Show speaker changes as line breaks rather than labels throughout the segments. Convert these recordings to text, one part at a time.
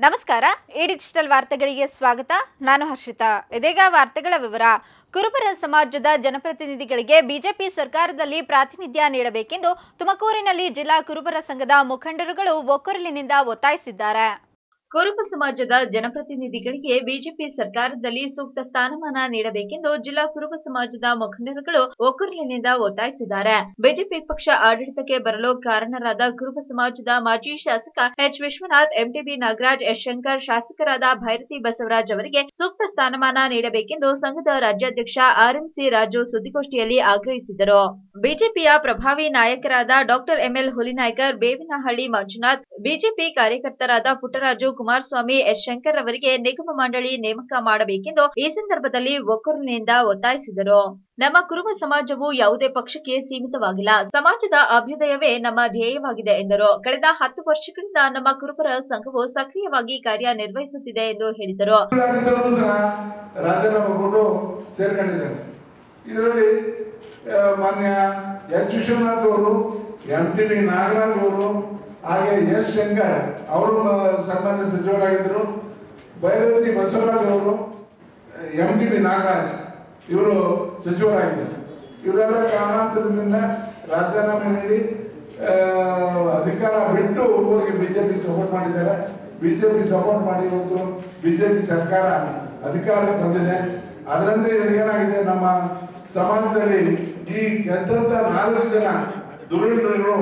ನಮಸ್ಕಾರ ಈ ಡಿಜಿಟಲ್ ವಾರ್ತೆಗಳಿಗೆ ಸ್ವಾಗತ ನಾನು ಹರ್ಷಿತಾ ಇದೀಗ ವಾರ್ತೆಗಳ ವಿವರ ಕುರುಬರ ಸಮಾಜದ ಜನಪ್ರತಿನಿಧಿಗಳಿಗೆ ಬಿಜೆಪಿ ಸರ್ಕಾರದಲ್ಲಿ ಪ್ರಾತಿನಿಧ್ಯ ನೀಡಬೇಕೆಂದು ತುಮಕೂರಿನಲ್ಲಿ ಜಿಲ್ಲಾ ಕುರುಬರ ಸಂಘದ ಮುಖಂಡರುಗಳು ಒಕ್ಕೊರಲಿನಿಂದ ಒತ್ತಾಯಿಸಿದ್ದಾರೆ ಕುರುಬ ಸಮಾಜದ ಜನಪ್ರತಿನಿಧಿಗಳಿಗೆ ಬಿಜೆಪಿ ಸರ್ಕಾರದಲ್ಲಿ ಸೂಕ್ತ ಸ್ಥಾನಮಾನ ನೀಡಬೇಕೆಂದು ಜಿಲ್ಲಾ ಕುರುಬ ಸಮಾಜದ ಮುಖಂಡರುಗಳು ಒಕ್ಕೂರಿನಿಂದ ಒತ್ತಾಯಿಸಿದ್ದಾರೆ ಬಿಜೆಪಿ ಪಕ್ಷ ಆಡಳಿತಕ್ಕೆ ಬರಲು ಕಾರಣರಾದ ಕುರುಬ ಸಮಾಜದ ಮಾಜಿ ಶಾಸಕ H Vishwanath MTB Nagaraj S Shankar ಶಾಸಕರಾದ ಭೈರತಿ ಬಸವರಾಜ್ ಅವರಿಗೆ ಸೂಕ್ತ ಸ್ಥಾನಮಾನ ನೀಡಬೇಕೆಂದು ಸಂಘದ ರಾಜ್ಯಾಧ್ಯಕ್ಷ ಆರ್ಎಂಸಿ ರಾಜು ಸುದ್ದಿಗೋಷ್ಠಿಯಲ್ಲಿ ಆಗ್ರಹಿಸಿದರು ಬಿಜೆಪಿಯ ಪ್ರಭಾವಿ ನಾಯಕರಾದ doctor M L Hulinaykar Bevinahalli Manjunath BJP ಕಾರ್ಯಕರ್ತರಾದ ಪುಟ್ಟರಾಜು ಕುಮಾರಸ್ವಾಮಿ ಎಸ್ ಶಂಕರ್ ಅವರಿಗೆ ನಿಗಮ ಮಂಡಳಿ ನೇಮಕ ಮಾಡಬೇಕೆಂದು ಈ ಸಂದರ್ಭದಲ್ಲಿ ಒಕ್ಕೂರಿನಿಂದ ಒತ್ತಾಯಿಸಿದರು ನಮ್ಮ ಕುರುಬ ಸಮಾಜವು ಯಾವುದೇ ಪಕ್ಷಕ್ಕೆ ಸೀಮಿತವಾಗಿಲ್ಲ ಸಮಾಜದ ಅಭ್ಯುದಯವೇ ನಮ್ಮ ಧ್ಯೇಯವಾಗಿದೆ ಎಂದರು ಕಳೆದ ಹತ್ತು ವರ್ಷಗಳಿಂದ ನಮ್ಮ ಕುರುಬರ ಸಂಘವು ಸಕ್ರಿಯವಾಗಿ ಕಾರ್ಯನಿರ್ವಹಿಸುತ್ತಿದೆ ಎಂದು ಹೇಳಿದರು
ಆಗಿದ್ದವರು ಸಹ ರಾಜೀನಾಮೆ ಕೊಟ್ಟು ಸೇರ್ಕೊಂಡಿದ್ದಾರೆ ಇದರಲ್ಲಿ ಆ, ಮಾನ್ಯ ಎಚ್ ವಿಶ್ವನಾಥ್ ಅವರು ಎಂ ಟಿ ಡಿ ನಾಗರಾಜ್ ಅವರು ಹಾಗೆ ಎಸ್ ಶಂಕರ್ ಅವರು ಮ- ಸನ್ಮಾನ್ಯ ಸಚಿವರಾಗಿದ್ದರು ಭೈರವತಿ ಬಸವರಾಜ್ ಅವರು ಎಂ ಟಿ ಡಿ ನಾಗರಾಜ್ ಇವರು ಸಚಿವರಾಗಿದ್ದರು ಇವರೆಲ್ಲ ಕಾರಣಾಂತರದಿಂದ ರಾಜೀನಾಮೆ ನೀಡಿ ಆ, ಅಧಿಕಾರ ಬಿಟ್ಟು ಹೋಗಿ ಬಿಜೆಪಿ ಸಪೋರ್ಟ್ ಮಾಡಿದ್ದಾರೆ ಬಿಜೆಪಿ ಸಪೋರ್ಟ್ ಮಾಡಿ ಇವತ್ತು ಬಿಜೆಪಿ ಸರ್ಕಾರ ಅಧಿಕಾರಕ್ಕೆ ಬಂದಿದೆ ಅದರಂತೆ ಇವಾಗ ಏನಾಗಿದೆ ನಮ್ಮ ಸಮಾಜದಲ್ಲಿ ಈ ಗೆದ್ದಂತ ನಾಲ್ಕು ಜನ ದುರ್ಯೋಧನರು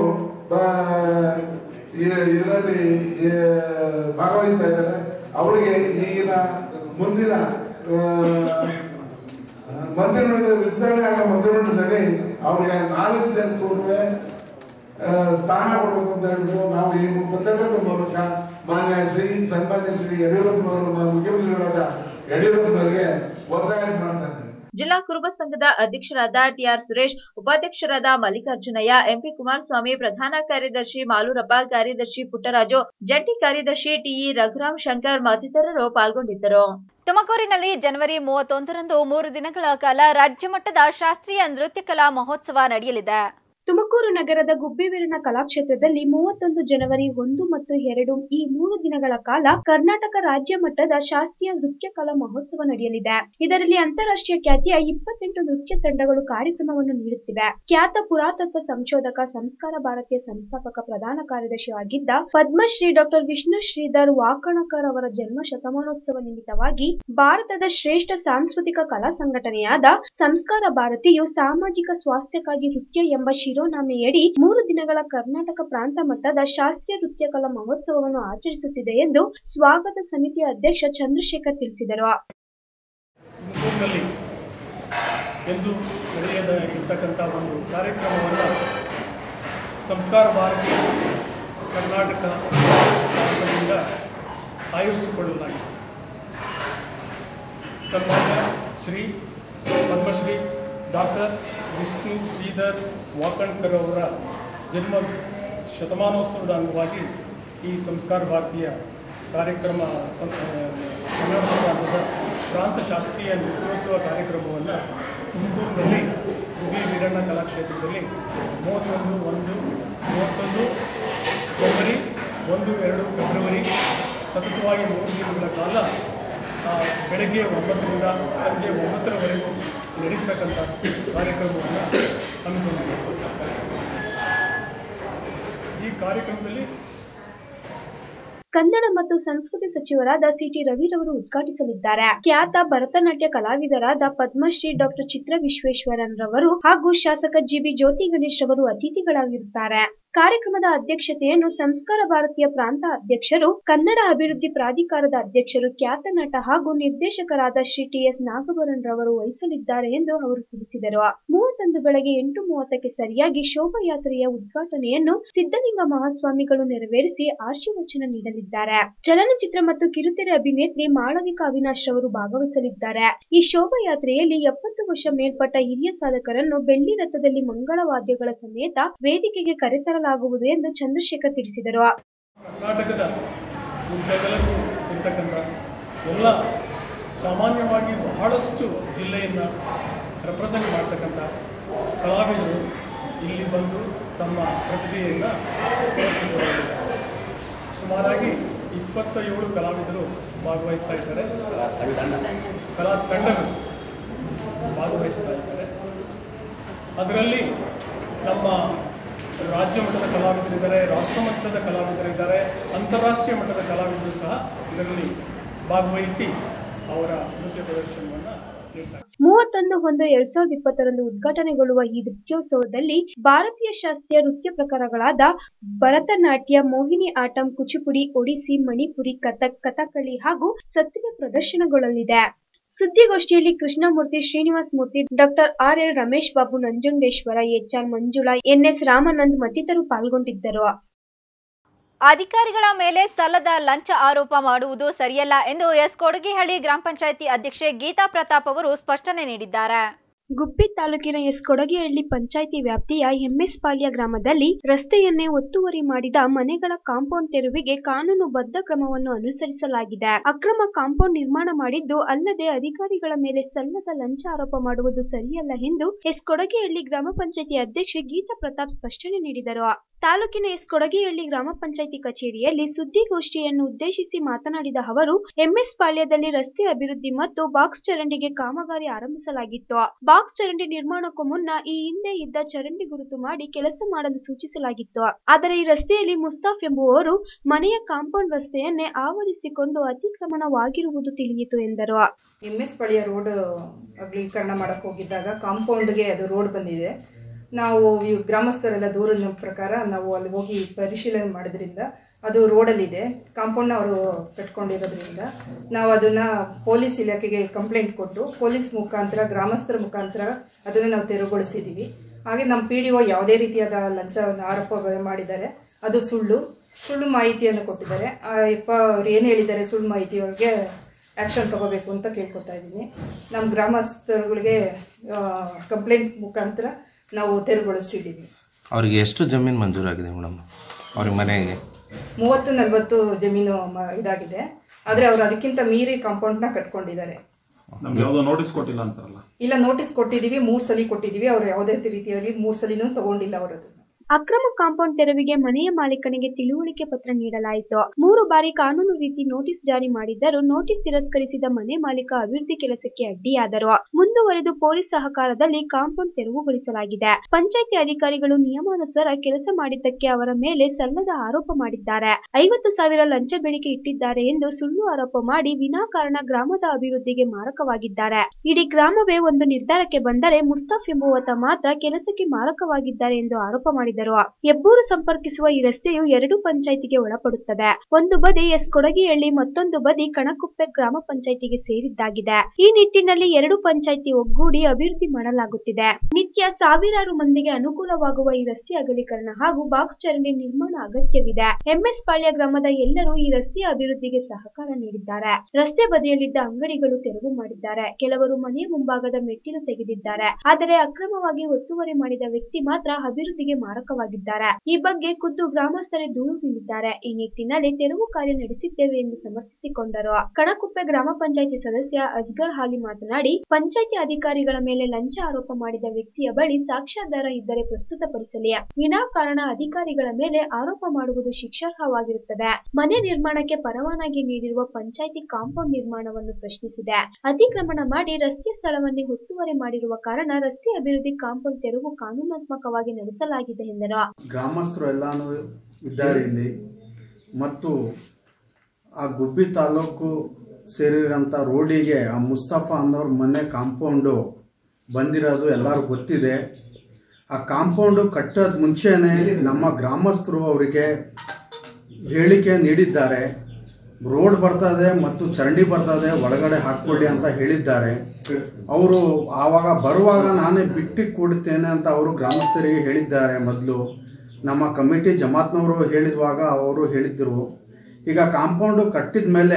ಇದರಲ್ಲಿ ಭಾಗವಹಿಸ್ತಾ ಇದ್ದಾರೆ ಅವರಿಗೆ ಈಗಿನ ಮುಂದಿನ ಆ, ಮಂತ್ರಿಮಂಡಲ ವಿಸ್ತರಣೆ ಆಗೋ ಮಂತ್ರಿಮಂಡಲದಲ್ಲಿ ಅವರಿಗೆ ನಾಲ್ಕು ಜನ ಕೂಡ ಸ್ಥಾನ ಕೊಡಬೇಕು ಅಂತ ಹೇಳ್ಬಿಟ್ಟು ನಾವು ಈ ಪತ್ರಿಕೆ ಮೂಲಕ ಮಾನ್ಯ ಶ್ರೀ ಸನ್ಮಾನ್ಯ ಶ್ರೀ ಯಡಿಯೂರಪ್ಪನವರು ಮುಖ್ಯಮಂತ್ರಿಗಳಾದ ಯಡಿಯೂರಪ್ಪನವರಿಗೆ ಒತ್ತಾಯ ಮಾಡ್ತಾ ಇದ್ದೇನೆ
ಜಿಲ್ಲಾ ಕುರುಬ ಸಂಘದ ಅಧ್ಯಕ್ಷರಾದ ಟಿಆರ್ ಸುರೇಶ್ ಉಪಾಧ್ಯಕ್ಷರಾದ ಮಲ್ಲಿಕಾರ್ಜುನಯ್ಯ ಎಂಪಿ ಕುಮಾರಸ್ವಾಮಿ ಪ್ರಧಾನ ಕಾರ್ಯದರ್ಶಿ ಮಾಲೂರಪ್ಪ ಕಾರ್ಯದರ್ಶಿ ಪುಟ್ಟರಾಜು ಜಂಟಿ ಕಾರ್ಯದರ್ಶಿ ಟಿಇ ರಘುರಾಮ್ ಶಂಕರ್ ಮತ್ತಿತರರು ಪಾಲ್ಗೊಂಡಿದ್ದರು ತುಮಕೂರಿನಲ್ಲಿ ಜನವರಿ ಮೂವತ್ತೊಂದರಂದು ಮೂರು ದಿನಗಳ ಕಾಲ ರಾಜ್ಯ ಮಟ್ಟದ ಶಾಸ್ತ್ರೀಯ ನೃತ್ಯ ಕಲಾ ಮಹೋತ್ಸವ ನಡೆಯಲಿದೆ
ತುಮಕೂರು ನಗರದ ಗುಬ್ಬಿವೀರನ ಕಲಾಕ್ಷೇತ್ರದಲ್ಲಿ ಮೂವತ್ತೊಂದು ಜನವರಿ ಒಂದು ಮತ್ತು ಎರಡು ಈ ಮೂರು ದಿನಗಳ ಕಾಲ ಕರ್ನಾಟಕ ರಾಜ್ಯ ಮಟ್ಟದ ಶಾಸ್ತ್ರೀಯ ನೃತ್ಯ ಕಲಾ ಮಹೋತ್ಸವ ನಡೆಯಲಿದೆ ಇದರಲ್ಲಿ ಅಂತಾರಾಷ್ಟ್ರೀಯ ಖ್ಯಾತಿಯ ಇಪ್ಪತ್ತೆಂಟು ನೃತ್ಯ ತಂಡಗಳು ಕಾರ್ಯಕ್ರಮವನ್ನು ನೀಡುತ್ತಿವೆ ಖ್ಯಾತ ಪುರಾತತ್ವ ಸಂಶೋಧಕ ಸಂಸ್ಕಾರ ಭಾರತೀಯ ಸಂಸ್ಥಾಪಕ ಪ್ರಧಾನ ಕಾರ್ಯದರ್ಶಿ ಆಗಿದ್ದ ಪದ್ಮಶ್ರೀ ಡಾಕ್ಟರ್ ವಿಷ್ಣು ಶ್ರೀಧರ್ ವಾಕಣಕರ್ ಅವರ ಜನ್ಮ ಶತಮಾನೋತ್ಸವ ನಿಮಿತ್ತವಾಗಿ ಭಾರತದ ಶ್ರೇಷ್ಠ ಸಾಂಸ್ಕೃತಿಕ ಕಲಾ ಸಂಘಟನೆಯಾದ ಸಂಸ್ಕಾರ ಭಾರತಿಯು ಸಾಮಾಜಿಕ ಸ್ವಾಸ್ಥ್ಯಕ್ಕಾಗಿ ನೃತ್ಯ ಎಂಬ ಶಿರೋನಾಮೆಯಡಿ ಮೂರು ದಿನಗಳ ಕರ್ನಾಟಕ ಪ್ರಾಂತ ಮಟ್ಟದ ಶಾಸ್ತ್ರೀಯ ನೃತ್ಯ ಕಲಾ ಮಹೋತ್ಸವವನ್ನು ಆಚರಿಸುತ್ತಿದೆ ಎಂದು ಸ್ವಾಗತ ಸಮಿತಿಯ ಅಧ್ಯಕ್ಷ ಚಂದ್ರಶೇಖರ್ ತಿಳಿಸಿದರು
ತುಮಕೂರಿನಲ್ಲಿ ಎಂದು ನಡೆಯದ ಇರ್ತಕ್ಕಂಥ ಒಂದು ಕಾರ್ಯಕ್ರಮವನ್ನು ಸಂಸ್ಕಾರ ಭಾರತಿ ಕರ್ನಾಟಕ ಪ್ರಾಂತದಿಂದ ಆಯೋಜಿಸಿಕೊಳ್ಳಲಾಗಿದೆ ಸನ್ಮಾನ್ಯ ಶ್ರೀ ಪದ್ಮಶ್ರೀ ಡಾಕ್ಟರ್ ವಿಷ್ಣು ಶ್ರೀಧರ್ ವಾಕಣ್ಕರ್ ಅವರ ಜನ್ಮ ಶತಮಾನೋತ್ಸವದ ಅಂಗವಾಗಿ ಈ ಸಂಸ್ಕಾರ ಭಾರತೀಯ ಕಾರ್ಯಕ್ರಮ ಸಂ- ಆ, ಕರ್ನಾಟಕ ಪ್ರಾಂತದ ಪ್ರಾಂತ ಶಾಸ್ತ್ರೀಯ ನೃತ್ಯೋತ್ಸವ ಕಾರ್ಯಕ್ರಮವನ್ನು ತುಮಕೂರಿನಲ್ಲಿ ಗುಬ್ಬಿ ವೀರಣ್ಣ ಕಲಾಕ್ಷೇತ್ರದಲ್ಲಿ ಮೂವತ್ತೊಂದು ಒಂದು ಮೂವತ್ತೊಂದು ಜನವರಿ ಒಂದು ಎರಡು ಫೆಬ್ರವರಿ ಸತತವಾಗಿ ಮೂರು ದಿನಗಳ ಕಾಲ ಆ, ಬೆಳಗ್ಗೆ ಒಂಬತ್ತರಿಂದ ಸಂಜೆ ಒಂಬತ್ತರವರೆಗೂ ನಡೀತಕ್ಕಂಥ ಕಾರ್ಯಕ್ರಮವನ್ನು ಹಮ್ಮಿಕೊಂಡಿದೆ ಈ ಕಾರ್ಯಕ್ರಮದಲ್ಲಿ
ಕನ್ನಡ ಮತ್ತು ಸಂಸ್ಕೃತಿ ಸಚಿವರಾದ ಸಿಟಿ ರವಿರವರು ಉದ್ಘಾಟಿಸಲಿದ್ದಾರೆ ಖ್ಯಾತ ಭರತನಾಟ್ಯ ಕಲಾವಿದರಾದ ಪದ್ಮಶ್ರೀ ಡಾಕ್ಟರ್ ಚಿತ್ರ ವಿಶ್ವೇಶ್ವರನ್ ರವರು ಹಾಗೂ ಶಾಸಕ ಜಿಬಿ ಜ್ಯೋತಿ ಗಣೇಶ್ ರವರು ಅತಿಥಿಗಳಾಗಿರುತ್ತಾರೆ ಕಾರ್ಯಕ್ರಮದ ಅಧ್ಯಕ್ಷತೆಯನ್ನು ಸಂಸ್ಕಾರ ಭಾರತೀಯ ಪ್ರಾಂತ ಅಧ್ಯಕ್ಷರು ಕನ್ನಡ ಅಭಿವೃದ್ಧಿ ಪ್ರಾಧಿಕಾರದ ಅಧ್ಯಕ್ಷರು ಖ್ಯಾತ ನಟ ಹಾಗೂ ನಿರ್ದೇಶಕರಾದ ಶ್ರೀ ಟಿ ಎಸ್ ನಾಗಭರನ್ ರವರು ವಹಿಸಲಿದ್ದಾರೆ ಎಂದು ಅವರು ತಿಳಿಸಿದರು ಮೂವತ್ತೊಂದು ಬೆಳಗ್ಗೆ ಎಂಟು ಮೂವತ್ತಕ್ಕೆ ಸರಿಯಾಗಿ ಶೋಭಾಯಾತ್ರೆಯ ಉದ್ಘಾಟನೆಯನ್ನು ಸಿದ್ದಲಿಂಗ ಮಹಾಸ್ವಾಮಿಗಳು ನೆರವೇರಿಸಿ ಆಶೀರ್ವಚನ ನೀಡಲಿದ್ದಾರೆ ಚಲನಚಿತ್ರ ಮತ್ತು ಕಿರುತೆರೆ ಅಭಿನೇತ್ರಿ ಮಾಳವಿಕಾ ಅವಿನಾಶ್ ರವರು ಭಾಗವಹಿಸಲಿದ್ದಾರೆ ಈ ಶೋಭಾಯಾತ್ರೆಯಲ್ಲಿ ಎಪ್ಪತ್ತು ವರ್ಷ ಮೇಲ್ಪಟ್ಟ ಹಿರಿಯ ಸಾಧಕರನ್ನು ಬೆಳ್ಳಿ ರಥದಲ್ಲಿ ಮಂಗಳವಾದ್ಯಗಳ ಸಮೇತ ವೇದಿಕೆಗೆ ಕರೆತರಲಾಗುವುದು ಎಂದು ಚಂದ್ರಶೇಖರ್ ತಿಳಿಸಿದರು
ಕರ್ನಾಟಕದ ಉದ್ದಗಲಕ್ಕೂ ಇರ್ತಕ್ಕಂಥ ಎಲ್ಲ ಸಾಮಾನ್ಯವಾಗಿ ಬಹಳಷ್ಟು ಜಿಲ್ಲೆಯನ್ನು ರೆಪ್ರೆಸೆಂಟ್ ಮಾಡ್ತಕ್ಕಂಥ ಕಲಾವಿದರು ಇಲ್ಲಿ ಬಂದು ತಮ್ಮ ಪ್ರತಿಭೆಯನ್ನು ತೋರಿಸಿಕೊಳ್ಳಲಿದ್ದಾರೆ ಸುಮಾರಾಗಿ ಇಪ್ಪತ್ತ ಏಳು ಕಲಾವಿದರು ಭಾಗವಹಿಸ್ತಾ ಇದ್ದಾರೆ ಕಲಾ ತಂಡಗಳು ಭಾಗವಹಿಸ್ತಾ ಇದ್ದಾರೆ ಅದರಲ್ಲಿ ನಮ್ಮ ರಾಜ್ಯ ಮಟ್ಟದ ಕಲಾವಿದರಿದ್ದಾರೆ ರಾಷ್ಟ್ರ ಮಟ್ಟದ ಕಲಾವಿದರಿದ್ದಾರೆ ಅಂತಾರಾಷ್ಟ್ರೀಯ ಮಟ್ಟದ ಕಲಾವಿದರು ಸಹ ಇದರಲ್ಲಿ ಭಾಗವಹಿಸಿ ಅವರ ನೃತ್ಯ ಪ್ರದರ್ಶನವನ್ನು ನೀಡ್ತಾರೆ
ಮೂವತ್ತೊಂದು ಒಂದು ಎರಡ್ ಸಾವಿರದ ಇಪ್ಪತ್ತರಂದು ಉದ್ಘಾಟನೆಗೊಳ್ಳುವ ಈ ನೃತ್ಯೋತ್ಸವದಲ್ಲಿ ಭಾರತೀಯ ಶಾಸ್ತ್ರೀಯ ನೃತ್ಯ ಪ್ರಕಾರಗಳಾದ ಭರತನಾಟ್ಯ ಮೋಹಿನಿ ಆಟಂ ಕುಚಿಪುಡಿ ಒಡಿಸಿ ಮಣಿಪುರಿ ಕಥಕ್ ಕಥಕಳಿ ಹಾಗೂ ಸತ್ರಿಯ ಪ್ರದರ್ಶನಗೊಳ್ಳಲಿದೆ ಸುದ್ದಿಗೋಷ್ಠಿಯಲ್ಲಿ Krishnamurthy Srinivas Murthy doctor R L Ramesh Babu Nanjundeshwara H R Manjula N S Ramanand ಮತ್ತಿತರರು ಪಾಲ್ಗೊಂಡಿದ್ದರು
ಅಧಿಕಾರಿಗಳ ಮೇಲೆ ಸಲ್ಲದ ಲಂಚ ಆರೋಪ ಮಾಡುವುದು ಸರಿಯಲ್ಲ ಎಂದು ಎಸ್ ಕೊಡಗಿಹಳ್ಳಿ ಗ್ರಾಮ ಪಂಚಾಯಿತಿ ಅಧ್ಯಕ್ಷೆ ಗೀತಾ ಪ್ರತಾಪ್ ಅವರು ಸ್ಪಷ್ಟನೆ ನೀಡಿದ್ದಾರೆ
ಗುಬ್ಬಿ ತಾಲೂಕಿನ ಎಸ್ ಕೊಡಗಿಹಳ್ಳಿ ಪಂಚಾಯಿತಿ ವ್ಯಾಪ್ತಿಯ ಎಂಎಸ್ ಪಾಳ್ಯ ಗ್ರಾಮದಲ್ಲಿ ರಸ್ತೆಯನ್ನೇ ಒತ್ತುವರಿ ಮಾಡಿದ ಮನೆಗಳ ಕಾಂಪೌಂಡ್ ತೆರವಿಗೆ ಕಾನೂನುಬದ್ಧ ಕ್ರಮವನ್ನು ಅನುಸರಿಸಲಾಗಿದೆ ಅಕ್ರಮ ಕಾಂಪೌಂಡ್ ನಿರ್ಮಾಣ ಮಾಡಿದ್ದು ಅಲ್ಲದೆ ಅಧಿಕಾರಿಗಳ ಮೇಲೆ ಸಲ್ಲದ ಲಂಚ ಆರೋಪ ಮಾಡುವುದು ಸರಿಯಲ್ಲ ಎಂದು ಎಸ್ ಕೊಡಗಿಹಳ್ಳಿ ಗ್ರಾಮ ಪಂಚಾಯಿತಿ ಅಧ್ಯಕ್ಷೆ ಗೀತಾ ಪ್ರತಾಪ್ ಸ್ಪಷ್ಟನೆ ನೀಡಿದರು ತಾಲೂಕಿನ ಎಸ್ ಕೊಡಗಿಹಳ್ಳಿ ಗ್ರಾಮ ಪಂಚಾಯಿತಿ ಕಚೇರಿಯಲ್ಲಿ ಸುದ್ದಿಗೋಷ್ಠಿಯನ್ನು ಉದ್ದೇಶಿಸಿ ಮಾತನಾಡಿದ ಅವರು ಎಂಎಸ್ ಪಾಳ್ಯದಲ್ಲಿ ರಸ್ತೆ ಅಭಿವೃದ್ಧಿ ಮತ್ತು ಬಾಕ್ಸ್ ಚರಂಡಿಗೆ ಕಾಮಗಾರಿ ಆರಂಭಿಸಲಾಗಿತ್ತು ಬಾಕ್ಸ್ ಚರಂಡಿ ನಿರ್ಮಾಣಕ್ಕೂ ಮುನ್ನ ಈ ಹಿಂದೆ ಇದ್ದ ಚರಂಡಿ ಗುರುತು ಮಾಡಿ ಕೆಲಸ ಮಾಡಲು ಸೂಚಿಸಲಾಗಿತ್ತು ಆದರೆ ಈ ರಸ್ತೆಯಲ್ಲಿ ಮುಸ್ತಾಫ್ ಎಂಬುವವರು ಮನೆಯ ಕಾಂಪೌಂಡ್ ರಸ್ತೆಯನ್ನೇ ಆವರಿಸಿಕೊಂಡು ಅತಿಕ್ರಮಣವಾಗಿರುವುದು ತಿಳಿಯಿತು ಎಂದರು
ಎಮ್ ಎಸ್ ಪಳಿಯ ರೋಡ್ ಅಗಲೀಕರಣ ಮಾಡಕ್ಕೆ ಹೋಗಿದ್ದಾಗ ಕಾಂಪೌಂಡ್ಗೆ ಅದು ರೋಡ್ ಬಂದಿದೆ ನಾವು ಈ ಗ್ರಾಮಸ್ಥರೆಲ್ಲ ದೂರದ ಪ್ರಕಾರ ನಾವು ಅಲ್ಲಿ ಹೋಗಿ ಪರಿಶೀಲನೆ ಮಾಡಿದ್ರಿಂದ ಅದು ರೋಡಲ್ಲಿದೆ ಕಾಂಪೌಂಡ್ನ ಅವರು ಕಟ್ಕೊಂಡಿರೋದ್ರಿಂದ ನಾವು ಅದನ್ನು ಪೊಲೀಸ್ ಇಲಾಖೆಗೆ ಕಂಪ್ಲೇಂಟ್ ಕೊಟ್ಟು ಪೊಲೀಸ್ ಮುಖಾಂತರ ಗ್ರಾಮಸ್ಥರ ಮುಖಾಂತರ ಅದನ್ನು ನಾವು ತೆರವುಗೊಳಿಸಿದ್ದೀವಿ ಹಾಗೆ ನಮ್ಮ ಪಿ ಡಿ ಒ ಯಾವುದೇ ರೀತಿಯಾದ ಲಂಚವನ್ನು ಆರೋಪ ಮಾಡಿದ್ದಾರೆ ಅದು ಸುಳ್ಳು ಸುಳ್ಳು ಮಾಹಿತಿಯನ್ನು ಕೊಟ್ಟಿದ್ದಾರೆ ಆ ಯಪ್ಪ ಅವ್ರು ಏನು ಹೇಳಿದ್ದಾರೆ ಸುಳ್ಳು ಮಾಹಿತಿ ಅವ್ರಿಗೆ ಆ್ಯಕ್ಷನ್ ತಗೋಬೇಕು ಅಂತ ಕೇಳ್ಕೊತಾ ಇದ್ದೀನಿ ನಮ್ಮ ಗ್ರಾಮಸ್ಥರುಗಳಿಗೆ ಕಂಪ್ಲೇಂಟ್ ಮುಖಾಂತರ ನಾವು ತೆರವುಗೊಳಿಸಿದ್ದೀವಿ
ಅವರಿಗೆ ಎಷ್ಟು ಜಮೀನು ಮಂಜೂರಾಗಿದೆ ಮೇಡಮ್ ಅವ್ರಿಗೆ ಮನೆಗೆ
ಮೂವತ್ತು ನಲವತ್ತು ಜಮೀನು ಮ- ಇದಾಗಿದೆ ಆದರೆ ಅವರು ಅದಕ್ಕಿಂತ ಮೀರಿ ಕಾಂಪೌಂಡ್ನ ಕಟ್ಕೊಂಡಿದ್ದಾರೆ
ನಮ್ಗೆ ಯಾವುದೋ ನೋಟಿಸ್ ಕೊಟ್ಟಿಲ್ಲ ಅಂತಾರಲ್ಲ
ಇಲ್ಲ ನೋಟಿಸ್ ಕೊಟ್ಟಿದ್ದೀವಿ ಮೂರು ಸಲ ಕೊಟ್ಟಿದ್ದೀವಿ ಅವರು ಯಾವುದೇ ರೀತಿಯಾಗಿ ಮೂರು ಸಲಿನೂ ತಗೊಂಡಿಲ್ಲ ಅವರದು
ಅಕ್ರಮ ಕಾಂಪೌಂಡ್ ತೆರವಿಗೆ ಮನೆಯ ಮಾಲೀಕನಿಗೆ ತಿಳುವಳಿಕೆ ಪತ್ರ ನೀಡಲಾಯಿತು ಮೂರು ಬಾರಿ ಕಾನೂನು ರೀತಿ ನೋಟಿಸ್ ಜಾರಿ ಮಾಡಿದ್ದರೂ ನೋಟಿಸ್ ತಿರಸ್ಕರಿಸಿದ ಮನೆ ಮಾಲೀಕ ಅಭಿವೃದ್ಧಿ ಕೆಲಸಕ್ಕೆ ಅಡ್ಡಿಯಾದರು ಮುಂದುವರೆದು ಪೊಲೀಸ್ ಸಹಕಾರದಲ್ಲಿ ಕಾಂಪೌಂಡ್ ತೆರವುಗೊಳಿಸಲಾಗಿದೆ ಪಂಚಾಯಿತಿ ಅಧಿಕಾರಿಗಳು ನಿಯಮಾನುಸಾರ ಕೆಲಸ ಮಾಡಿದ್ದಕ್ಕೆ ಅವರ ಮೇಲೆ ಸಲ್ಲದ ಆರೋಪ ಮಾಡಿದ್ದಾರೆ ಐವತ್ತು ಸಾವಿರ ಲಂಚ ಬೇಡಿಕೆ ಇಟ್ಟಿದ್ದಾರೆ ಎಂದು ಸುಳ್ಳು ಆರೋಪ ಮಾಡಿ ವಿನಾಕಾರಣ ಗ್ರಾಮದ ಅಭಿವೃದ್ಧಿಗೆ ಮಾರಕವಾಗಿದ್ದಾರೆ ಇಡೀ ಗ್ರಾಮವೇ ಒಂದು ನಿರ್ಧಾರಕ್ಕೆ ಬಂದರೆ ಮುಸ್ತಾಫ್ ಎಂಬುವತ ಮಾತ್ರ ಕೆಲಸಕ್ಕೆ ಮಾರಕವಾಗಿದ್ದಾರೆ ಎಂದು ಆರೋಪ ಮಾಡಿದರು ಹೆಬ್ಬೂರು ಸಂಪರ್ಕಿಸುವ ಈ ರಸ್ತೆಯು ಎರಡು ಪಂಚಾಯಿತಿಗೆ ಒಳಪಡುತ್ತದೆ ಒಂದು ಬದಿ ಎಸ್ ಕೊಡಗಿಹಳ್ಳಿ ಮತ್ತೊಂದು ಬದಿ ಕಣಕುಪ್ಪೆ ಗ್ರಾಮ ಪಂಚಾಯಿತಿಗೆ ಸೇರಿದ್ದಾಗಿದೆ ಈ ನಿಟ್ಟಿನಲ್ಲಿ ಎರಡು ಪಂಚಾಯಿತಿ ಒಗ್ಗೂಡಿ ಅಭಿವೃದ್ಧಿ ಮಾಡಲಾಗುತ್ತಿದೆ ನಿತ್ಯ ಸಾವಿರಾರು ಮಂದಿಗೆ ಅನುಕೂಲವಾಗುವ ಈ ರಸ್ತೆ ಅಗಲೀಕರಣ ಹಾಗೂ ಬಾಕ್ಸ್ ಚರಂಡಿ ನಿರ್ಮಾಣ ಅಗತ್ಯವಿದೆ ಎಂಎಸ್ ಪಾಳ್ಯ ಗ್ರಾಮದ ಎಲ್ಲರೂ ಈ ರಸ್ತೆಯ ಅಭಿವೃದ್ಧಿಗೆ ಸಹಕಾರ ನೀಡಿದ್ದಾರೆ ರಸ್ತೆ ಬದಿಯಲ್ಲಿದ್ದ ಅಂಗಡಿಗಳು ತೆರವು ಮಾಡಿದ್ದಾರೆ ಕೆಲವರು ಮನೆಯ ಮುಂಭಾಗದ ಮೆಟ್ಟಿಲು ತೆಗೆದಿದ್ದಾರೆ ಆದರೆ ಅಕ್ರಮವಾಗಿ ಒತ್ತುವರಿ ಮಾಡಿದ ವ್ಯಕ್ತಿ ಮಾತ್ರ ಅಭಿವೃದ್ಧಿಗೆ ಮಾರಕವಾಗಿದ್ದಾರೆ ಈ ಬಗ್ಗೆ ಖುದ್ದು ಗ್ರಾಮಸ್ಥರೇ ದೂರು ನೀಡಿದ್ದಾರೆ ಈ ನಿಟ್ಟಿನಲ್ಲಿ ತೆರವು ಕಾರ್ಯ ನಡೆಸಿದ್ದೇವೆ ಎಂದು ಸಮರ್ಥಿಸಿಕೊಂಡರು ಕಣಕುಪ್ಪೆ ಗ್ರಾಮ ಪಂಚಾಯಿತಿ ಸದಸ್ಯ ಅಸ್ಗರ್ ಹಾಲಿ ಮಾತನಾಡಿ ಪಂಚಾಯಿತಿ ಅಧಿಕಾರಿಗಳ ಮೇಲೆ ಲಂಚ ಆರೋಪ ಮಾಡಿದ ವ್ಯಕ್ತಿಯ ಬಳಿ ಸಾಕ್ಷ್ಯಾಧಾರ ಇದ್ದರೆ ಪ್ರಸ್ತುತಪಡಿಸಲಿ ವಿನಾಕಾರಣ ಅಧಿಕಾರಿಗಳ ಮೇಲೆ ಆರೋಪ ಮಾಡುವುದು ಶಿಕ್ಷಾರ್ಹವಾಗಿರುತ್ತದೆ ಮನೆ ನಿರ್ಮಾಣಕ್ಕೆ ಪರವಾನಗಿ ನೀಡಿರುವ ಪಂಚಾಯಿತಿ ಕಾಂಪೌಂಡ್ ನಿರ್ಮಾಣವನ್ನು ಪ್ರಶ್ನಿಸಿದೆ ಅತಿಕ್ರಮಣ ಮಾಡಿ ರಸ್ತೆ ಸ್ಥಳವನ್ನೇ ಒತ್ತುವರಿ ಮಾಡಿರುವ ಕಾರಣ ರಸ್ತೆ ಅಭಿವೃದ್ಧಿ ಕಾಂಪೌಂಡ್ ತೆರವು ಕಾನೂನಾತ್ಮಕವಾಗಿ ನಡೆಸಲಾಗಿದೆ ಎಂದರು
ಗ್ರಾಮಸ್ಥರು ಎಲ್ಲಾನು ಇದ್ದಾರೆ ಇಲ್ಲಿ ಮತ್ತು ಆ ಗುಬ್ಬಿ ತಾಲೂಕು ಸೇರಿರೋಂಥ ರೋಡಿಗೆ ಆ ಮುಸ್ತಫಾ ಅನ್ನೋರ ಮನೆ ಕಾಂಪೌಂಡು ಬಂದಿರೋದು ಎಲ್ಲರಿಗೂ ಗೊತ್ತಿದೆ ಆ ಕಾಂಪೌಂಡು ಕಟ್ಟೋದು ಮುಂಚೆನೇ ನಮ್ಮ ಗ್ರಾಮಸ್ಥರು ಅವರಿಗೆ ಹೇಳಿಕೆ ನೀಡಿದ್ದಾರೆ ರೋಡ್ ಬರ್ತದೆ ಮತ್ತು ಚರಂಡಿ ಬರ್ತದೆ ಒಳಗಡೆ ಹಾಕ್ಕೊಳ್ಳಿ ಅಂತ ಹೇಳಿದ್ದಾರೆ ಅವರು ಆವಾಗ ಬರುವಾಗ ನಾನೇ ಬಿಟ್ಟು ಕೊಡುತ್ತೇನೆ ಅಂತ ಅವರು ಗ್ರಾಮಸ್ಥರಿಗೆ ಹೇಳಿದ್ದಾರೆ ಮೊದಲು ನಮ್ಮ ಕಮಿಟಿ ಜಮಾತ್ನವರು ಹೇಳಿರುವಾಗ ಅವರು ಹೇಳಿದ್ರು ಈಗ ಕಾಂಪೌಂಡು ಕಟ್ಟಿದ ಮೇಲೆ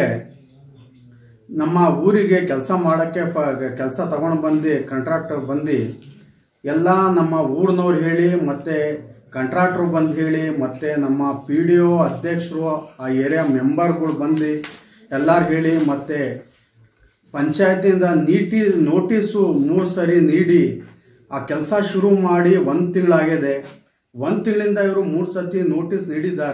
ನಮ್ಮ ಊರಿಗೆ ಕೆಲಸ ಮಾಡೋಕ್ಕೆ ಫ ಕೆಲಸ ತಗೊಂಡು ಬಂದು ಕಾಂಟ್ರಾಕ್ಟರ್ ಬಂದು ಎಲ್ಲ ನಮ್ಮ ಊರಿನವ್ರು ಹೇಳಿ ಮತ್ತು ಕಾಂಟ್ರಾಕ್ಟ್ರು ಬಂದು ಹೇಳಿ ಮತ್ತು ನಮ್ಮ ಪಿ ಡಿ ಒ ಅಧ್ಯಕ್ಷರು ಆ ಏರಿಯಾ ಮೆಂಬರ್ಗಳು ಬಂದು ಎಲ್ಲರೂ ಹೇಳಿ ಮತ್ತು ಪಂಚಾಯತಿಯಿಂದ ನೀಟಿ ನೋಟಿಸು ಮೂರು ಸರಿ ನೀಡಿ ಆ ಕೆಲಸ ಶುರು ಮಾಡಿ ಒಂದು ತಿಂಗಳಾಗಿದೆ ಒಂದು ತಿಂಗಳಿಂದ ಇವರು ಮೂರು ಸತಿ ನೋಟಿಸ್ ನೀಡಿದ್ದಾರೆ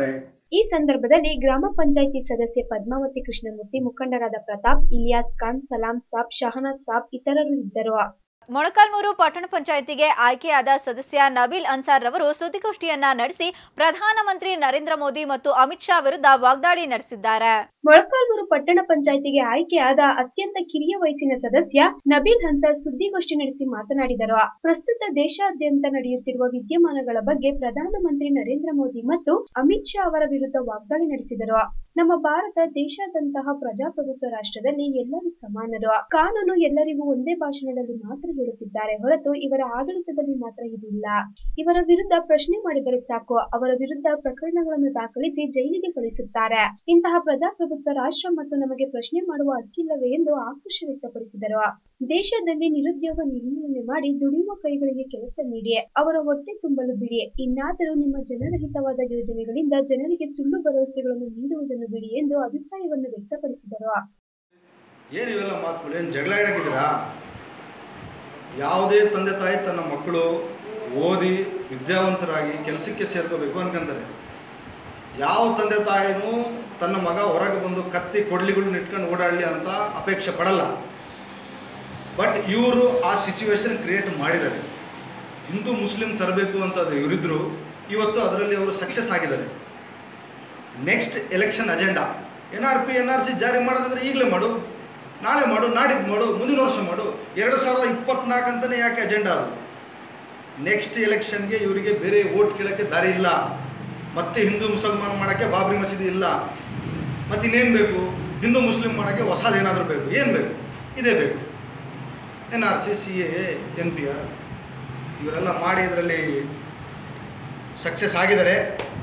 ಈ ಸಂದರ್ಭದಲ್ಲಿ ಗ್ರಾಮ ಪಂಚಾಯಿತಿ ಸದಸ್ಯೆ ಪದ್ಮಾವತಿ ಕೃಷ್ಣಮೂರ್ತಿ ಮುಖಂಡರಾದ ಪ್ರತಾಪ್ ಇಲಿಯಾಸ್ ಖಾನ್ ಸಲಾಂ ಸಾಬ್ ಶಹನಾದ್ ಸಾಬ್ ಇತರರು ಇದ್ದರು
ಮೊಳಕಾಲ್ಮೂರು ಪಟ್ಟಣ ಪಂಚಾಯಿತಿಗೆ ಆಯ್ಕೆಯಾದ ಸದಸ್ಯ ನಬೀಲ್ ಅನ್ಸಾರ್ ರವರು ಸುದ್ದಿಗೋಷ್ಠಿಯನ್ನ ನಡೆಸಿ ಪ್ರಧಾನಮಂತ್ರಿ ನರೇಂದ್ರ ಮೋದಿ ಮತ್ತು ಅಮಿತ್ ಶಾ ವಿರುದ್ಧ ವಾಗ್ದಾಳಿ ನಡೆಸಿದ್ದಾರೆ
ಮೊಳಕಾಲ್ಮೂರು ಪಟ್ಟಣ ಪಂಚಾಯಿತಿಗೆ ಆಯ್ಕೆಯಾದ ಅತ್ಯಂತ ಕಿರಿಯ ವಯಸ್ಸಿನ ಸದಸ್ಯ ನಬೀಲ್ ಹನ್ಸರ್ ಸುದ್ದಿಗೋಷ್ಠಿ ನಡೆಸಿ ಮಾತನಾಡಿದರು ಪ್ರಸ್ತುತ ದೇಶಾದ್ಯಂತ ನಡೆಯುತ್ತಿರುವ ವಿದ್ಯಮಾನಗಳ ಬಗ್ಗೆ ಪ್ರಧಾನಮಂತ್ರಿ ನರೇಂದ್ರ ಮೋದಿ ಮತ್ತು ಅಮಿತ್ ಶಾ ಅವರ ವಿರುದ್ಧ ವಾಗ್ದಾಳಿ ನಡೆಸಿದರು ನಮ್ಮ ಭಾರತ ದೇಶಾದಂತಹ ಪ್ರಜಾಪ್ರಭುತ್ವ ರಾಷ್ಟ್ರದಲ್ಲಿ ಎಲ್ಲರೂ ಸಮಾನರು ಕಾನೂನು ಎಲ್ಲರಿಗೂ ಒಂದೇ ಭಾಷಣದಲ್ಲಿ ಮಾತ್ರ ಹೇಳುತ್ತಿದ್ದಾರೆ ಹೊರತು ಇವರ ಆಡಳಿತದಲ್ಲಿ ಮಾತ್ರ ಇದಿಲ್ಲ ಇವರ ವಿರುದ್ಧ ಪ್ರಶ್ನೆ ಮಾಡಿದರೆ ಸಾಕು ಅವರ ವಿರುದ್ಧ ಪ್ರಕರಣಗಳನ್ನು ದಾಖಲಿಸಿ ಜೈಲಿಗೆ ಕಳಿಸುತ್ತಾರೆ ಇಂತಹ ಪ್ರಜಾಪ್ರಭುತ್ವ ರಾಷ್ಟ್ರ ಮತ್ತು ನಮಗೆ ಪ್ರಶ್ನೆ ಮಾಡುವ ಹಕ್ಕಿಲ್ಲವೇ ಎಂದು ಆಕ್ರೋಶ ವ್ಯಕ್ತಪಡಿಸಿದರು ದೇಶದಲ್ಲಿ ನಿರುದ್ಯೋಗ ನಿರ್ಮೂಲನೆ ಮಾಡಿ ದುಡಿಯುವ ಕೈಗಳಿಗೆ ಕೆಲಸ ನೀಡಿ ಅವರ ಹೊಟ್ಟೆ ತುಂಬಲು ಬಿಡಿ ಇನ್ನಾದರೂ ನಿಮ್ಮ ಜನರಹಿತವಾದ ಯೋಜನೆಗಳಿಂದ ಜನರಿಗೆ ಸುಳ್ಳು ಭರವಸೆಗಳನ್ನು ನೀಡುವುದನ್ನು ಬಿಡಿ ಎಂದು ಅಭಿಪ್ರಾಯವನ್ನು ವ್ಯಕ್ತಪಡಿಸಿದರು
ಏನು ಇವೆಲ್ಲ ಮಾತುಗಳು ಏನು ಜಗಳ ಇಡಕ್ಕಿದ್ದೀರಾ ಯಾವುದೇ ತಂದೆ ತಾಯಿ ತನ್ನ ಮಕ್ಕಳು ಓದಿ ವಿದ್ಯಾವಂತರಾಗಿ ಕೆಲಸಕ್ಕೆ ಸೇರ್ಕೋಬೇಕು ಅನ್ಕೊಂತಾರೆ ಯಾವ ತಂದೆ ತಾಯಿನೂ ತನ್ನ ಮಗ ಹೊರಗೆ ಬಂದು ಕತ್ತಿ ಕೊಡ್ಲಿಗಳನ್ನ ಇಟ್ಕೊಂಡು ಓಡಾಡಲಿ ಅಂತ ಅಪೇಕ್ಷೆ ಪಡಲ್ಲ ಬಟ್ ಇವರು ಆ ಸಿಚುವೇಶನ್ ಕ್ರಿಯೇಟ್ ಮಾಡಿದ್ದಾರೆ ಹಿಂದೂ ಮುಸ್ಲಿಂ ತರಬೇಕು ಅಂತ ಅದು ಇವರಿದ್ರು ಇವತ್ತು ಅದರಲ್ಲಿ ಅವರು ಸಕ್ಸಸ್ ಆಗಿದ್ದಾರೆ next election agenda N R P N R C ಜಾರಿ ಮಾಡೋದಾದ್ರೆ ಈಗಲೇ ಮಾಡು ನಾಳೆ ಮಾಡು ನಾಡಿದ್ದು ಮಾಡು ಮುಂದಿನ ವರ್ಷ ಮಾಡು ಎರಡು ಸಾವಿರದ ಇಪ್ಪತ್ನಾಲ್ಕು ಅಂತಲೇ ಯಾಕೆ ಅಜೆಂಡಾ ಅದು ನೆಕ್ಸ್ಟ್ ಎಲೆಕ್ಷನ್ಗೆ ಇವರಿಗೆ ಬೇರೆ ಓಟ್ ಕೇಳೋಕ್ಕೆ ದಾರಿ ಇಲ್ಲ ಮತ್ತೆ ಹಿಂದೂ ಮುಸಲ್ಮಾನ್ ಮಾಡೋಕ್ಕೆ ಬಾಬ್ರಿ ಮಸೀದಿ ಇಲ್ಲ ಮತ್ತೆ ಇನ್ನೇನು ಬೇಕು ಹಿಂದೂ ಮುಸ್ಲಿಂ ಮಾಡೋಕ್ಕೆ ಹೊಸದೇನಾದರೂ ಬೇಕು ಏನು ಬೇಕು ಇದೇ ಬೇಕು N R C C A N P R ಇವರೆಲ್ಲ ಮಾಡಿ ಇದರಲ್ಲಿ ಸಕ್ಸಸ್ ಆಗಿದ್ದಾರೆ